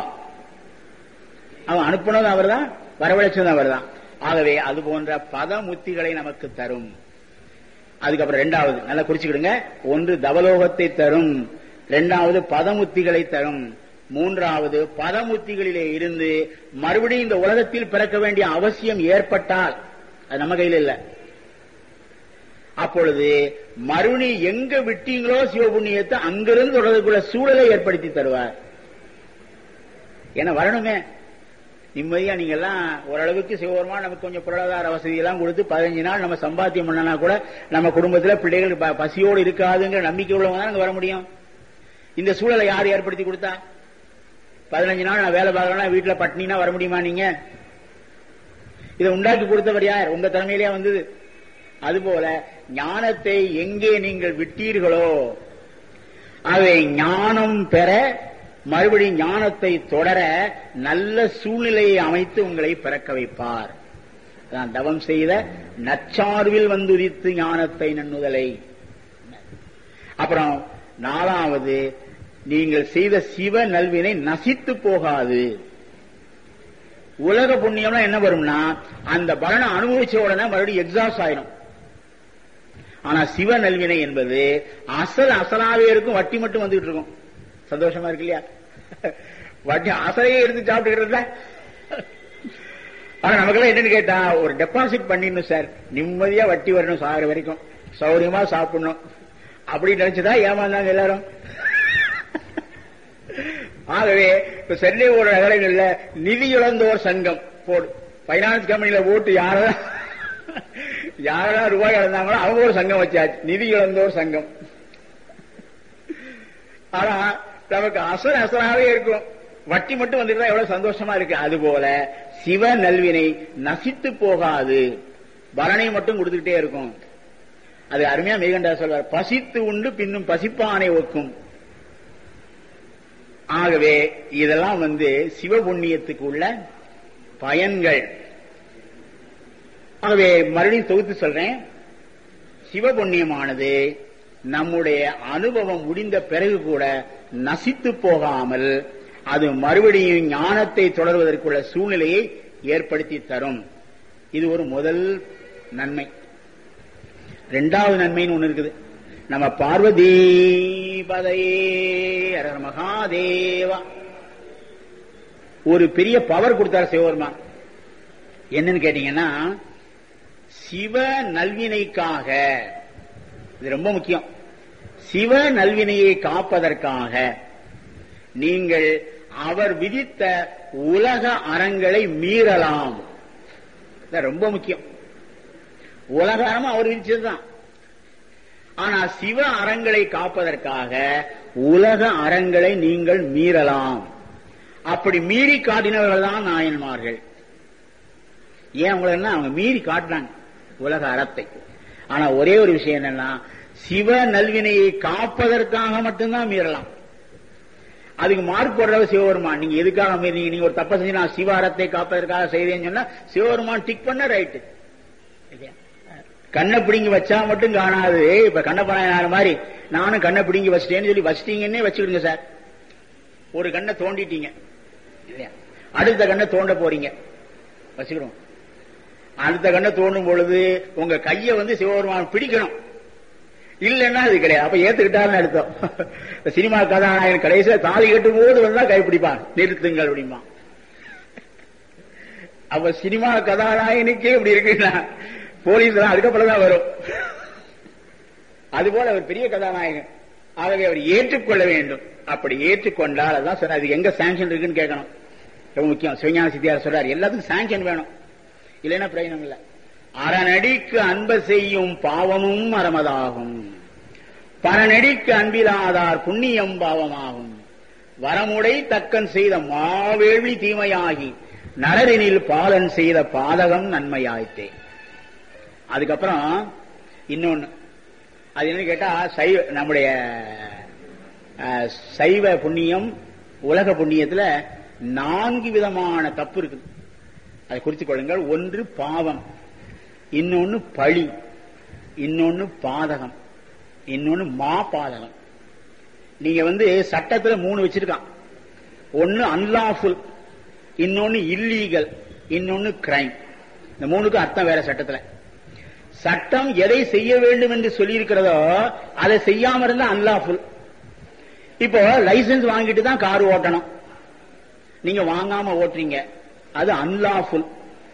அவன் அனுப்புனது அவர்தான் வரவழைச்சது அவர்தான் ஆகவே அது போன்ற பதமுத்திகளை நமக்கு தரும் அதுக்கப்புறம் ரெண்டாவது நல்லா குறிச்சுக்கிடுங்க ஒன்று தவலோகத்தை தரும் இரண்டாவது பதமுத்திகளை தரும் மூன்றாவது பதமுத்திகளிலே இருந்து மறுபடியும் இந்த உலகத்தில் பிறக்க வேண்டிய அவசியம் ஏற்பட்டால் அது நம்ம கையில் இல்ல அப்பொழுது மறுபடி எங்க விட்டீங்களோ சிவபுண்ணியத்தை அங்கிருந்து தொடர்புக்குள்ள சூழலை ஏற்படுத்தி தருவார் ஏன்னா வரணுமே நிம்மதியா நீங்க எல்லாம் ஓரளவுக்கு சிவபெருமா நமக்கு கொஞ்சம் பொருளாதார வசதி எல்லாம் கொடுத்து பதினஞ்சு நாள் நம்ம சம்பாத்தியம் பண்ணனா கூட நம்ம குடும்பத்துல பிள்ளைகள் ப- பசியோடு இருக்காதுங்கிற நம்பிக்கை உள்ளவங்க தான் அங்க வர முடியும் இந்த சூழலை யார் ஏற்படுத்தி கொடுத்தா பதினஞ்சு நாள் நான் வேலை பார்க்கறேன்னா வீட்டுல பட்னினா வர முடியுமா நீங்க இதை உண்டாக்கி கொடுத்தவர் யார் உங்க தலைமையிலேயே வந்தது அதுபோல ஞானத்தை எங்கே நீங்கள் விட்டீர்களோ அதை ஞானம் பெற மறுபடியும் ஞானத்தை தொடர நல்ல சூழ்நிலையை அமைத்து உங்களை பிறக்க வைப்பார் அதான் தவம் செய்த நச்சார்வில் வந்துதித்து ஞானத்தை நன்னுதலை அப்புறம் நாலாவது நீங்கள் செய்த சிவ நல்வினை நசித்து போகாது உலக புண்ணியம்னா என்ன வரும்னா அந்த பலனை அனுபவிச்ச உடனே மறுபடியும் எக்ஸாஸ்ட் ஆயிரும் ஆனா சிவ நல்வினை என்பது அசல் அசலாவே இருக்கும் வட்டி மட்டும் வந்துகிட்டு இருக்கும் சந்தோஷமா இருக்கு இல்லையா வட்டி அசலையே எடுத்து சாப்பிட்டுக்கிறதுல ஆனா நமக்கெல்லாம் என்னன்னு கேட்டா ஒரு டெபாசிட் பண்ணிடணும் சார் நிம்மதியா வட்டி வரணும் சாகிற வரைக்கும் சௌரியமா சாப்பிடணும் அப்படி நினைச்சுதான் ஏமாந்தாங்க எல்லாரும் ஆகவே இப்ப சென்னை ஒரு நகரங்கள்ல நிதி இழந்தோர் சங்கம் போடு பைனான்ஸ் கம்பெனில போட்டு யாரெல்லாம் யாரெல்லாம் ரூபாய் இழந்தாங்களோ அவங்க ஒரு சங்கம் வச்சாச்சு நிதி இழந்தோர் சங்கம் ஆனா நமக்கு அசல் அசலாவே இருக்கும் வட்டி மட்டும் வந்துட்டு எவ்வளவு சந்தோஷமா இருக்கு அது போல சிவ நல்வினை நசித்து போகாது பலனை மட்டும் கொடுத்துக்கிட்டே இருக்கும் அது அருமையா மேகண்டா சொல்வார் பசித்து உண்டு பின்னும் பசிப்பானை ஒக்கும் ஆகவே இதெல்லாம் வந்து சிவபுண்ணியத்துக்கு உள்ள பயன்கள் ஆகவே மறுபடியும் தொகுத்து சொல்றேன் சிவபுண்ணியமானது நம்முடைய அனுபவம் முடிந்த பிறகு கூட நசித்து போகாமல் அது மறுபடியும் ஞானத்தை தொடர்வதற்குள்ள சூழ்நிலையை ஏற்படுத்தி தரும் இது ஒரு முதல் நன்மை ரெண்டாவது நன்மைன்னு ஒண்ணு இருக்குது நம்ம பார்வதி பதையே அரர மகாதேவா ஒரு பெரிய பவர் கொடுத்தார் சிவபெருமான் என்னன்னு கேட்டீங்கன்னா சிவ நல்வினைக்காக இது ரொம்ப முக்கியம் சிவ நல்வினையை காப்பதற்காக நீங்கள் அவர் விதித்த உலக அறங்களை மீறலாம் இது ரொம்ப முக்கியம் உலக அறம் அவர் விதிச்சதுதான் ஆனா சிவ அறங்களை காப்பதற்காக உலக அறங்களை நீங்கள் மீறலாம் அப்படி மீறி காட்டினவர்கள் தான் நாயன்மார்கள் ஏன் உங்களை அவங்க மீறி காட்டினாங்க உலக அறத்தை ஆனா ஒரே ஒரு விஷயம் என்னன்னா சிவ நல்வினையை காப்பதற்காக மட்டும்தான் மீறலாம் அதுக்கு மார்க் போடுறவர் சிவபெருமான் நீங்க எதுக்காக மீறீங்க நீங்க ஒரு தப்ப செஞ்சு நான் சிவ அறத்தை காப்பதற்காக செய்தேன்னு சொன்னா சிவபெருமான் டிக் பண்ண ரைட்டு கண்ணை பிடிங்கி வச்சா மட்டும் காணாது இப்ப கண்ணப்பனார் மாதிரி நானும் கண்ணை பிடிங்கி வச்சிட்டேன்னு சொல்லி வச்சிட்டீங்கன்னே வச்சுக்கிடுங்க சார் ஒரு கண்ணை தோண்டிட்டீங்க இல்லையா? அடுத்த கண்ணை தோண்ட போறீங்க வச்சுக்கிறோம் அடுத்த கண்ணை தோண்டும் பொழுது உங்க கையை வந்து சிவபெருமான் பிடிக்கணும் இல்லைன்னா அது கிடையாது அப்ப ஏத்துக்கிட்டாருன்னு அர்த்தம் சினிமா கதாநாயகன் கடைசியில தாலி கட்டும் போது வந்தா கைப்பிடிப்பான் நிறுத்துங்கள் அப்படிமா அப்ப சினிமா கதாநாயகனுக்கே இப்படி இருக்குன்னா போலீஸ் எல்லாம் அதுக்கப்புறம் தான் வரும் அதுபோல அவர் பெரிய கதாநாயகன் ஆகவே அவர் ஏற்றுக்கொள்ள வேண்டும் அப்படி ஏற்றுக்கொண்டால் அதான் சார் அது எங்க சாங்ஷன் இருக்குன்னு கேட்கணும் ரொம்ப முக்கியம் சிவஞான சித்தியார் சொல்றாரு எல்லாத்துக்கும் சாங்ஷன் வேணும் இல்லைன்னா பிரயோஜனம் இல்லை அறநடிக்கு அன்ப செய்யும் பாவமும் அறமதாகும் பரநடிக்கு அன்பிலாதார் புண்ணியம் பாவமாகும் வரமுடை தக்கன் செய்த மாவேள்வி தீமையாகி நரரினில் பாலன் செய்த பாதகம் நன்மையாயிற்றே அதுக்கப்புறம் இன்னொன்னு அது என்ன கேட்டா சைவ நம்முடைய அஹ், சைவ புண்ணியம் உலக புண்ணியத்துல நான்கு விதமான தப்பு இருக்குது அதை குறித்துக் கொள்ளுங்கள் ஒன்று பாவம் இன்னொன்னு பழி இன்னொன்னு பாதகம் இன்னொன்னு மா பாதகம் நீங்க வந்து சட்டத்துல மூணு வச்சிருக்கான் ஒன்னு அன்லாஃபுல் இன்னொன்னு இல்லீகல் இன்னொன்னு கிரைம் இந்த மூணுக்கும் அர்த்தம் வேற சட்டத்துல சட்டம் எதை செய்ய வேண்டும் என்று சொல்லி இருக்கிறதோ அதை செய்யாம இருந்தா அன்லாஃபுல் இப்போ லைசன்ஸ் வாங்கிட்டு தான் கார் ஓட்டணும் நீங்க வாங்காம ஓட்டுறீங்க அது அன்லாஃபுல்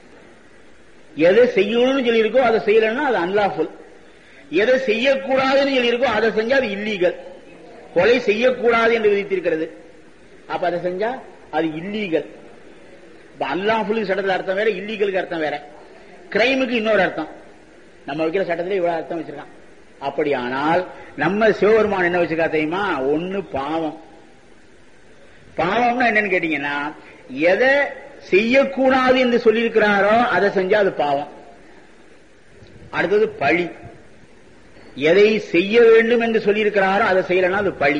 எதை செய்யணும்னு சொல்லியிருக்கோ அதை செய்யலன்னா அது அன்லாஃபுல் எதை செய்யக்கூடாதுன்னு சொல்லியிருக்கோ அதை செஞ்சா அது இல்லீகல் கொலை செய்யக்கூடாது என்று விதித்திருக்கிறது அப்ப அதை செஞ்சா அது இல்லீகல் அன்லாஃபுல் சட்டத்தில் அர்த்தம் வேற இல்லீகலுக்கு அர்த்தம் வேற கிரைமுக்கு இன்னொரு அர்த்தம் நம்ம வைக்கிற சட்டத்தில் இவ்வளவு அர்த்தம் வச்சிருக்கான் அப்படியானால் நம்ம சிவபெருமான் என்ன வச்சிருக்கா தெரியுமா ஒன்னு பாவம் பாவம்னா என்னன்னு கேட்டீங்கன்னா எதை செய்யக்கூடாது என்று சொல்லியிருக்கிறாரோ அதை செஞ்சா அது பாவம் அடுத்தது பழி எதை செய்ய வேண்டும் என்று சொல்லியிருக்கிறாரோ அதை செய்யலன்னா அது பழி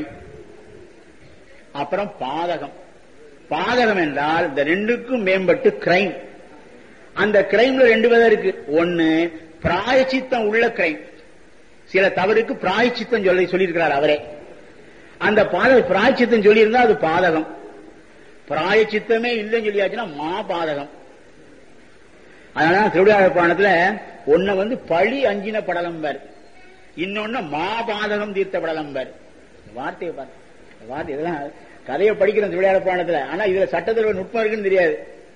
அப்புறம் பாதகம் பாதகம் என்றால் இந்த ரெண்டுக்கும் மேம்பட்டு கிரைம் அந்த கிரைம்ல ரெண்டு விதம் இருக்கு ஒன்னு பிராயச்சித்தம் உள்ள கிரைம் சில தவறுக்கு பிராயச்சித்தம் சொல்லி சொல்லியிருக்கிறார் அவரே அந்த பாத பிராயச்சித்தம் சொல்லியிருந்தா அது பாதகம் பிராயச்சித்தமே இல்லைன்னு சொல்லியாச்சுன்னா மா பாதகம் அதனால திருவிழா புராணத்துல ஒன்ன வந்து பழி அஞ்சின படலம்பர் இன்னொன்னு மா பாதகம் தீர்த்த படலம்பர் வார்த்தையை பார்த்து வார்த்தை இதெல்லாம் கதையை படிக்கிறோம் திருவிழா புராணத்துல ஆனா இதுல சட்டத்தில் ஒரு நுட்பம் இருக்குன்னு தெரியாது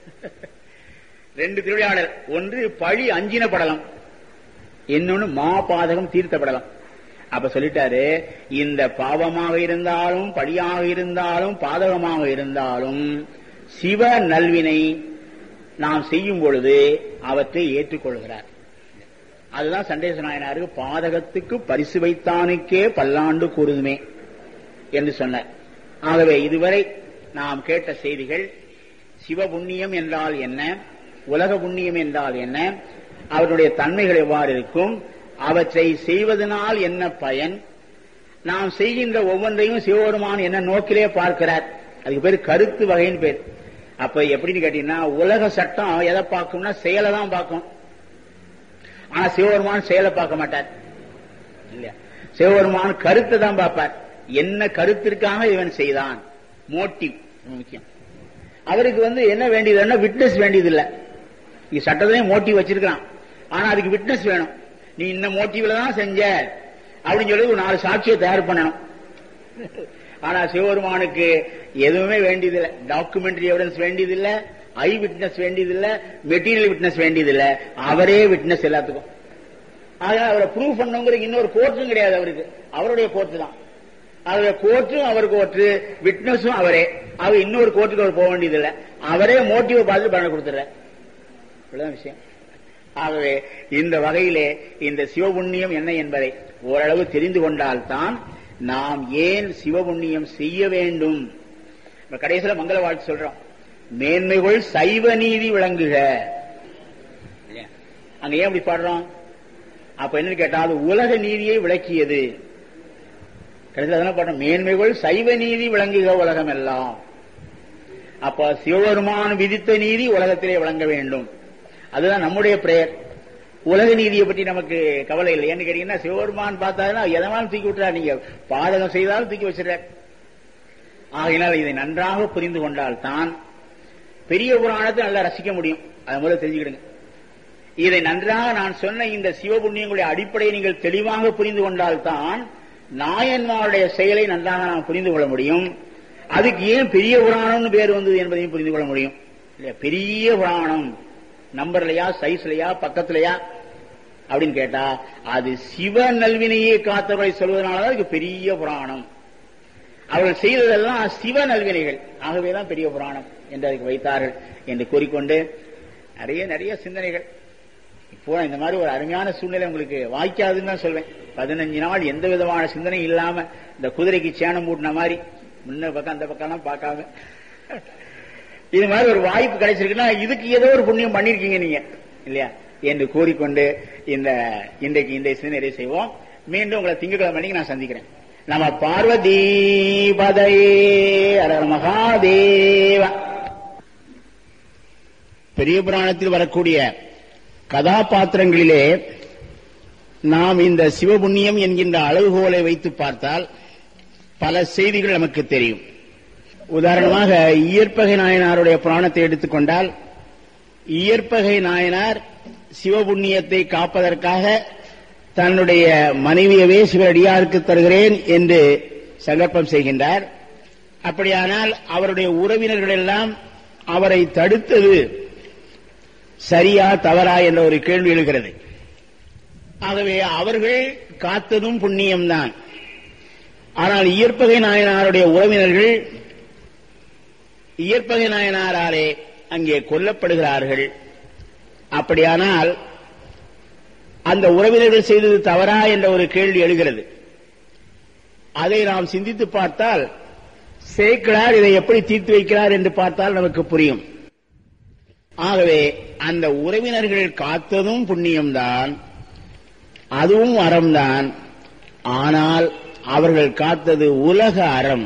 ரெண்டு திருவிளையாடல் ஒன்று பழி அஞ்சின படலம் இன்னொன்னு மா பாதகம் தீர்த்த படலம் அப்ப சொல்லிட்டாரு இந்த பாவமாக இருந்தாலும் பழியாக இருந்தாலும் பாதகமாக இருந்தாலும் சிவ நல்வினை நாம் செய்யும் பொழுது அவற்றை ஏற்றுக்கொள்கிறார் அதுதான் சண்டேச நாயனாருக்கு பாதகத்துக்கு பரிசு வைத்தானுக்கே பல்லாண்டு கூறுதுமே என்று சொன்னார் ஆகவே இதுவரை நாம் கேட்ட செய்திகள் சிவபுண்ணியம் என்றால் என்ன உலக புண்ணியம் என்றால் என்ன அவருடைய தன்மைகள் எவ்வாறு இருக்கும் அவற்றை செய்வதனால் என்ன பயன் நாம் செய்கின்ற ஒவ்வொன்றையும் சிவபெருமான் என்ன நோக்கிலே பார்க்கிறார் அதுக்கு பேர் கருத்து வகைன்னு பேர் அப்ப எப்படின்னு கேட்டீங்கன்னா உலக சட்டம் எதை பார்க்கும்னா செயலை தான் பார்க்கும் ஆனா சிவபெருமான் செயலை பார்க்க மாட்டார் இல்லையா சிவபெருமான் கருத்தை தான் பார்ப்பார் என்ன கருத்திற்காக இவன் செய்தான் மோட்டிவ் முக்கியம் அவருக்கு வந்து என்ன வேண்டியதுன்னா விட்னஸ் வேண்டியது இல்ல நீ சட்டத்திலே மோட்டிவ் வச்சிருக்கான் ஆனா அதுக்கு விட்னஸ் வேணும் நீ இந்த மோட்டிவ்ல தான் செஞ்ச அப்படின்னு சொல்லி ஒரு நாலு சாட்சியை தயார் பண்ணணும் ஆனா சிவபெருமானுக்கு எதுவுமே வேண்டியதில்லை டாக்குமெண்ட்ரி எவிடன்ஸ் வேண்டியதில்லை ஐ விட்னஸ் வேண்டியதில்லை மெட்டீரியல் விட்னஸ் வேண்டியதில்லை அவரே விட்னஸ் எல்லாத்துக்கும் அதனால அவரை ப்ரூவ் பண்ணுங்கிற இன்னொரு கோர்ட்டும் கிடையாது அவருக்கு அவருடைய கோர்ட்டு தான் அவருடைய கோர்ட்டும் அவர் கோர்ட்டு விட்னஸும் அவரே அவர் இன்னொரு கோர்ட்டுக்கு அவர் போக வேண்டியதில்லை அவரே மோட்டிவ் பார்த்து பண்ண கொடுத்துற இவ்வளவுதான் விஷயம் ஆகவே இந்த வகையிலே இந்த சிவபுண்ணியம் என்ன என்பதை ஓரளவு தெரிந்து கொண்டால்தான் நாம் ஏன் சிவபுண்ணியம் செய்ய வேண்டும் கடைசியில மங்கள வாழ்த்து சொல்றோம் மேன்மைகள் சைவ நீதி விளங்குக அங்க ஏன் அப்படி பாடுறோம் அப்ப என்னன்னு கேட்டா அது உலக நீதியை விளக்கியது கடைசியில் அதெல்லாம் பாடுறோம் மேன்மைகள் சைவ நீதி விளங்குக உலகம் எல்லாம் அப்ப சிவபெருமான் விதித்த நீதி உலகத்திலே விளங்க வேண்டும் அதுதான் நம்முடைய பிரேயர் உலக நீதியை பற்றி நமக்கு கவலை இல்லை என்ன கேட்டீங்கன்னா சிவபெருமான் பார்த்தாருன்னா எதனாலும் தூக்கி விட்டுறாரு நீங்க பாதகம் செய்தாலும் தூக்கி வச்சிடறார் ஆகையினால் இதை நன்றாக புரிந்து கொண்டால் தான் பெரிய புராணத்தை நல்லா ரசிக்க முடியும் அதை முதல்ல தெரிஞ்சுக்கிடுங்க இதை நன்றாக நான் சொன்ன இந்த சிவபுண்ணியங்களுடைய அடிப்படையை நீங்கள் தெளிவாக புரிந்து கொண்டால் தான் நாயன்மாருடைய செயலை நன்றாக நாம் புரிந்து கொள்ள முடியும் அதுக்கு ஏன் பெரிய புராணம்னு பேர் வந்தது என்பதையும் புரிந்து கொள்ள முடியும் இல்லையா பெரிய புராணம் நம்பர்லையா சைஸ்லையா பக்கத்துலயா அப்படின்னு கேட்டா அது சிவ நல்வினையே காத்தவரை சொல்வதனாலதான் அதுக்கு பெரிய புராணம் அவர்கள் செய்ததெல்லாம் சிவ நல்வினைகள் ஆகவேதான் பெரிய புராணம் என்று அதுக்கு வைத்தார்கள் என்று கூறிக்கொண்டு நிறைய நிறைய சிந்தனைகள் இப்போ இந்த மாதிரி ஒரு அருமையான சூழ்நிலை உங்களுக்கு வாய்க்காதுன்னு தான் சொல்வேன் பதினஞ்சு நாள் எந்த விதமான சிந்தனை இல்லாம இந்த குதிரைக்கு சேனம் மூட்டின மாதிரி முன்ன பக்கம் அந்த பக்கம்லாம் பார்க்காம இது மாதிரி ஒரு வாய்ப்பு கிடைச்சிருக்குன்னா இதுக்கு ஏதோ ஒரு புண்ணியம் பண்ணிருக்கீங்க நீங்க இல்லையா என்று கூறிக்கொண்டு இந்த இன்றைக்கு இந்த சிந்தனை செய்வோம் மீண்டும் உங்களை திங்கட்கிழமை அன்னைக்கு நான் சந்திக்கிறேன் நம்ம பார்வதி பதையே அரர் மகாதேவ பெரிய புராணத்தில் வரக்கூடிய கதாபாத்திரங்களிலே நாம் இந்த சிவபுண்ணியம் என்கின்ற அளவுகோலை வைத்து பார்த்தால் பல செய்திகள் நமக்கு தெரியும் உதாரணமாக இயற்பகை நாயனாருடைய புராணத்தை எடுத்துக்கொண்டால் இயற்பகை நாயனார் சிவபுண்ணியத்தை காப்பதற்காக தன்னுடைய மனைவியவே சிவனடியாருக்கு தருகிறேன் என்று சங்கல்பம் செய்கின்றார் அப்படியானால் அவருடைய உறவினர்கள் எல்லாம் அவரை தடுத்தது சரியா தவறா என்ற ஒரு கேள்வி எழுகிறது ஆகவே அவர்கள் காத்ததும் புண்ணியம்தான் ஆனால் இயற்பகை நாயனாருடைய உறவினர்கள் இயற்பகை நாயனாராலே அங்கே கொல்லப்படுகிறார்கள் அப்படியானால் அந்த உறவினர்கள் செய்தது தவறா என்ற ஒரு கேள்வி எழுகிறது அதை நாம் சிந்தித்து பார்த்தால் சேக்கிழார் இதை எப்படி தீர்த்து வைக்கிறார் என்று பார்த்தால் நமக்கு புரியும் ஆகவே அந்த உறவினர்கள் காத்ததும் புண்ணியம்தான் அதுவும் அறம்தான் ஆனால் அவர்கள் காத்தது உலக அறம்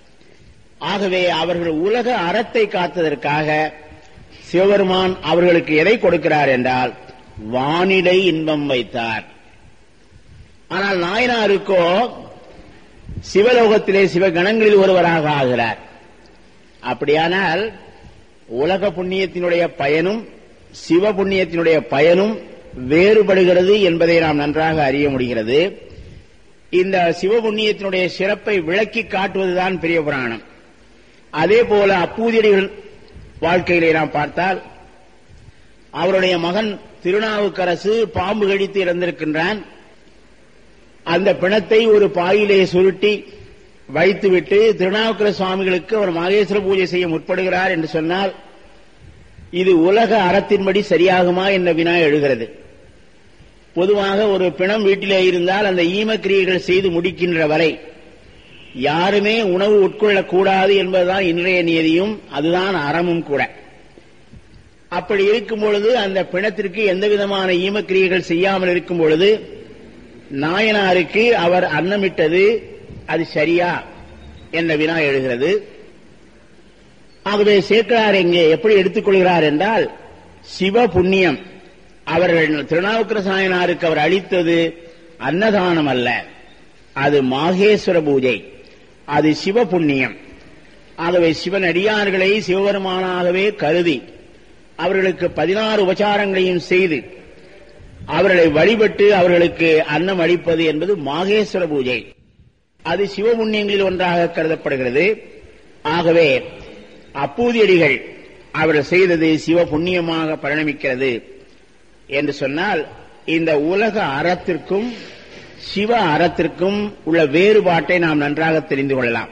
ஆகவே அவர்கள் உலக அறத்தை காத்ததற்காக சிவபெருமான் அவர்களுக்கு எதை கொடுக்கிறார் என்றால் வானிலை இன்பம் வைத்தார் ஆனால் நாயனாருக்கோ சிவலோகத்திலே சிவகணங்களில் ஒருவராக ஆகிறார் அப்படியானால் உலக புண்ணியத்தினுடைய பயனும் சிவ புண்ணியத்தினுடைய பயனும் வேறுபடுகிறது என்பதை நாம் நன்றாக அறிய முடிகிறது இந்த சிவபுண்ணியத்தினுடைய சிறப்பை விளக்கி காட்டுவதுதான் பெரிய புராணம் அதே போல அப்பூதியடிகள் வாழ்க்கையிலே நாம் பார்த்தால் அவருடைய மகன் திருநாவுக்கரசு பாம்பு கடித்து இறந்திருக்கின்றான் அந்த பிணத்தை ஒரு பாயிலே சுருட்டி வைத்துவிட்டு திருநாவுக்கர சுவாமிகளுக்கு அவர் மகேஸ்வர பூஜை செய்ய முற்படுகிறார் என்று சொன்னால் இது உலக அறத்தின்படி சரியாகுமா என்ற வினா எழுகிறது பொதுவாக ஒரு பிணம் வீட்டிலே இருந்தால் அந்த ஈமக்கிரியைகள் செய்து முடிக்கின்ற வரை யாருமே உணவு உட்கொள்ளக்கூடாது என்பதுதான் இன்றைய நியதியும் அதுதான் அறமும் கூட அப்படி இருக்கும் பொழுது அந்த பிணத்திற்கு எந்த விதமான ஈமக்கிரியைகள் செய்யாமல் இருக்கும் பொழுது நாயனாருக்கு அவர் அன்னமிட்டது அது சரியா என்ற வினா எழுகிறது ஆகவே சேக்கரார் இங்கே எப்படி எடுத்துக்கொள்கிறார் என்றால் சிவ புண்ணியம் அவர்கள் திருநாவுக்கர சாயனாருக்கு அவர் அளித்தது அன்னதானம் அல்ல அது மாகேஸ்வர பூஜை அது சிவ புண்ணியம் ஆகவே சிவன் அடியார்களை சிவபெருமானாகவே கருதி அவர்களுக்கு பதினாறு உபச்சாரங்களையும் செய்து அவர்களை வழிபட்டு அவர்களுக்கு அன்னம் அளிப்பது என்பது மாகேஸ்வர பூஜை அது சிவபுண்ணியங்களில் ஒன்றாக கருதப்படுகிறது ஆகவே அப்பூதியடிகள் அவர்கள் செய்தது சிவ புண்ணியமாக பரிணமிக்கிறது என்று சொன்னால் இந்த உலக அறத்திற்கும் சிவ அறத்திற்கும் உள்ள வேறுபாட்டை நாம் நன்றாக தெரிந்து கொள்ளலாம்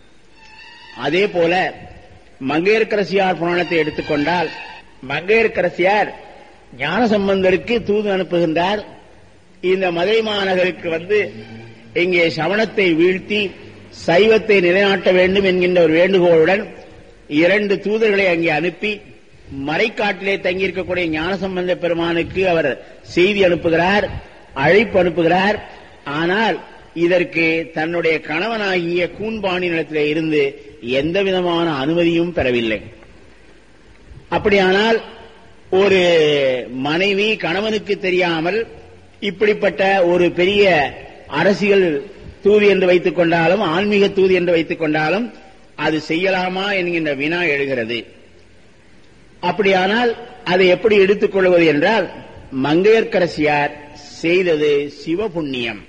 அதே போல மங்கையர்கரசியார் புராணத்தை எடுத்துக்கொண்டால் மங்கையர்கரசியார் ஞான சம்பந்தருக்கு தூது அனுப்புகின்றார் இந்த மதுரை மாநகருக்கு வந்து இங்கே சவணத்தை வீழ்த்தி சைவத்தை நிலைநாட்ட வேண்டும் என்கின்ற ஒரு வேண்டுகோளுடன் இரண்டு தூதர்களை அங்கே அனுப்பி மறைக்காட்டிலே தங்கியிருக்கக்கூடிய ஞானசம்பந்த பெருமானுக்கு அவர் செய்தி அனுப்புகிறார் அழைப்பு அனுப்புகிறார் ஆனால் இதற்கு தன்னுடைய கணவனாகிய கூன்பாணி நிலத்திலே இருந்து எந்த விதமான அனுமதியும் பெறவில்லை அப்படியானால் ஒரு மனைவி கணவனுக்கு தெரியாமல் இப்படிப்பட்ட ஒரு பெரிய அரசியல் தூது என்று வைத்துக் கொண்டாலும் ஆன்மீக தூது என்று வைத்துக் கொண்டாலும் அது செய்யலாமா என்கின்ற வினா எழுகிறது அப்படியானால் அதை எப்படி எடுத்துக் கொள்வது என்றால் மங்கையர்க்கரசியார் செய்தது சிவ புண்ணியம்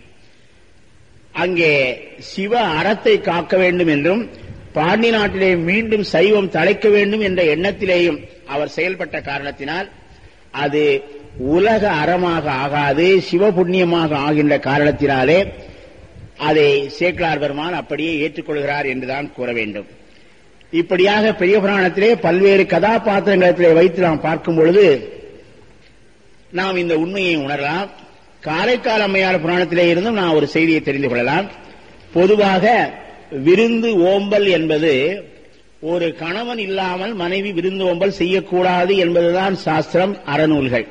அங்கே சிவ அறத்தை காக்க வேண்டும் என்றும் பாண்டி நாட்டிலே மீண்டும் சைவம் தலைக்க வேண்டும் என்ற எண்ணத்திலேயும் அவர் செயல்பட்ட காரணத்தினால் அது உலக அறமாக ஆகாது சிவ புண்ணியமாக ஆகின்ற காரணத்தினாலே அதை சேக்கலார் பெருமான் அப்படியே ஏற்றுக்கொள்கிறார் என்றுதான் கூற வேண்டும் இப்படியாக பெரிய புராணத்திலே பல்வேறு கதாபாத்திரங்களிலே வைத்து நாம் பார்க்கும் பொழுது நாம் இந்த உண்மையை உணரலாம் காரைக்கால் அம்மையார் புராணத்திலே இருந்தும் நான் ஒரு செய்தியை தெரிந்து கொள்ளலாம் பொதுவாக விருந்து ஓம்பல் என்பது ஒரு கணவன் இல்லாமல் மனைவி விருந்து ஓம்பல் செய்யக்கூடாது என்பதுதான் சாஸ்திரம் அறநூல்கள்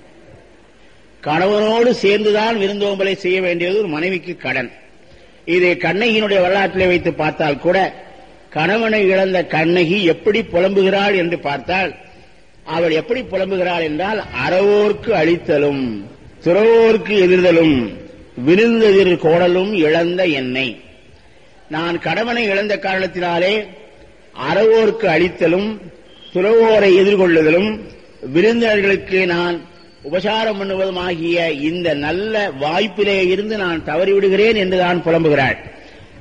கணவனோடு சேர்ந்துதான் விருந்தோம்பலை செய்ய வேண்டியது ஒரு மனைவிக்கு கடன் இது கண்ணகியினுடைய வரலாற்றிலே வைத்து பார்த்தால் கூட கணவனை இழந்த கண்ணகி எப்படி புலம்புகிறாள் என்று பார்த்தால் அவள் எப்படி புலம்புகிறாள் என்றால் அறவோர்க்கு அழித்தலும் துறவோர்க்கு எதிர்தலும் விருந்தெதிர் கோடலும் இழந்த என்னை நான் கணவனை இழந்த காரணத்தினாலே அறவோர்க்கு அழித்தலும் துறவோரை எதிர்கொள்ளுதலும் விருந்தினர்களுக்கு நான் உபசாரம் பண்ணுவதுமாகிய இந்த நல்ல வாய்ப்பிலே இருந்து நான் தவறிவிடுகிறேன் என்று தான் புலம்புகிறாள்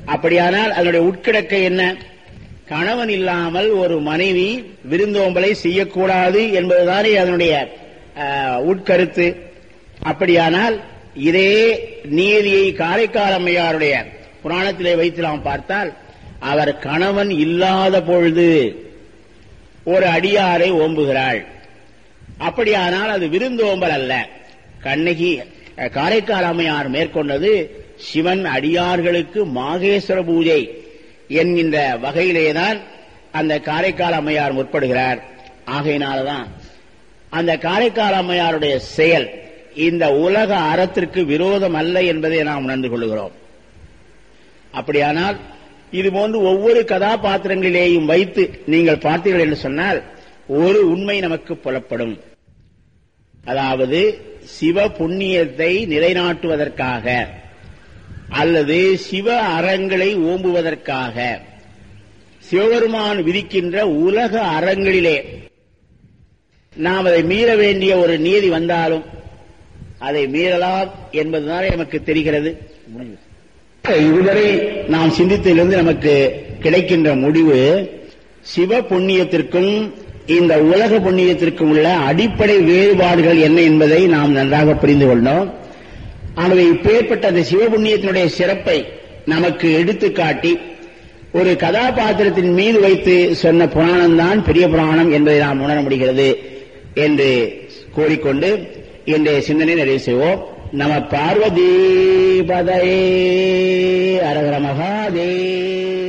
அப்படியானால் அதனுடைய உட்கிடக்கை என்ன கணவன் இல்லாமல் ஒரு மனைவி விருந்தோம்பலை செய்யக்கூடாது என்பதுதானே அதனுடைய அஹ், உட்கருத்து அப்படியானால் இதே நீதியை காரைக்கால் அம்மையாருடைய புராணத்திலே வைத்து நாம் பார்த்தால் அவர் கணவன் இல்லாத பொழுது ஒரு அடியாரை ஓம்புகிறாள் அப்படியானால் அது விருந்தோம்பல் அல்ல கண்ணகி அஹ், காரைக்கால் அம்மையார் மேற்கொண்டது சிவன் அடியார்களுக்கு மாகேஸ்வர பூஜை என்கின்ற வகையிலேதான் அந்த காரைக்கால் அம்மையார் முற்படுகிறார் ஆகையினால்தான் அந்த காரைக்கால் அம்மையாருடைய செயல் இந்த உலக அறத்திற்கு விரோதம் அல்ல என்பதை நாம் உணர்ந்து கொள்கிறோம் அப்படியானால் இதுபோன்று ஒவ்வொரு கதாபாத்திரங்களிலேயும் வைத்து நீங்கள் பார்த்தீர்கள் என்று சொன்னால் ஒரு உண்மை நமக்கு புலப்படும் அதாவது சிவ புண்ணியத்தை நிலைநாட்டுவதற்காக அல்லது சிவ அறங்களை ஓம்புவதற்காக சிவபெருமான் விதிக்கின்ற உலக அறங்களிலே நாம் அதை மீற வேண்டிய ஒரு நீதி வந்தாலும் அதை மீறலாம் என்பதுதான் நமக்கு தெரிகிறது இதுவரை நாம் சிந்தித்ததிலிருந்து நமக்கு கிடைக்கின்ற முடிவு சிவ புண்ணியத்திற்கும் இந்த உலக புண்ணியத்திற்கும் உள்ள அடிப்படை வேறுபாடுகள் என்ன என்பதை நாம் நன்றாக புரிந்து கொண்டோம் ஆகவே இப்பேற்பட்ட அந்த சிவபுண்ணியத்தினுடைய சிறப்பை நமக்கு எடுத்துக்காட்டி ஒரு கதாபாத்திரத்தின் மீது வைத்து சொன்ன புராணம் தான் பெரிய புராணம் என்பதை நாம் உணர முடிகிறது என்று கூறிக்கொண்டு இன்றைய சிந்தனை நிறைவு செய்வோம் நம பார்வதி பதையே அரகர மகாதே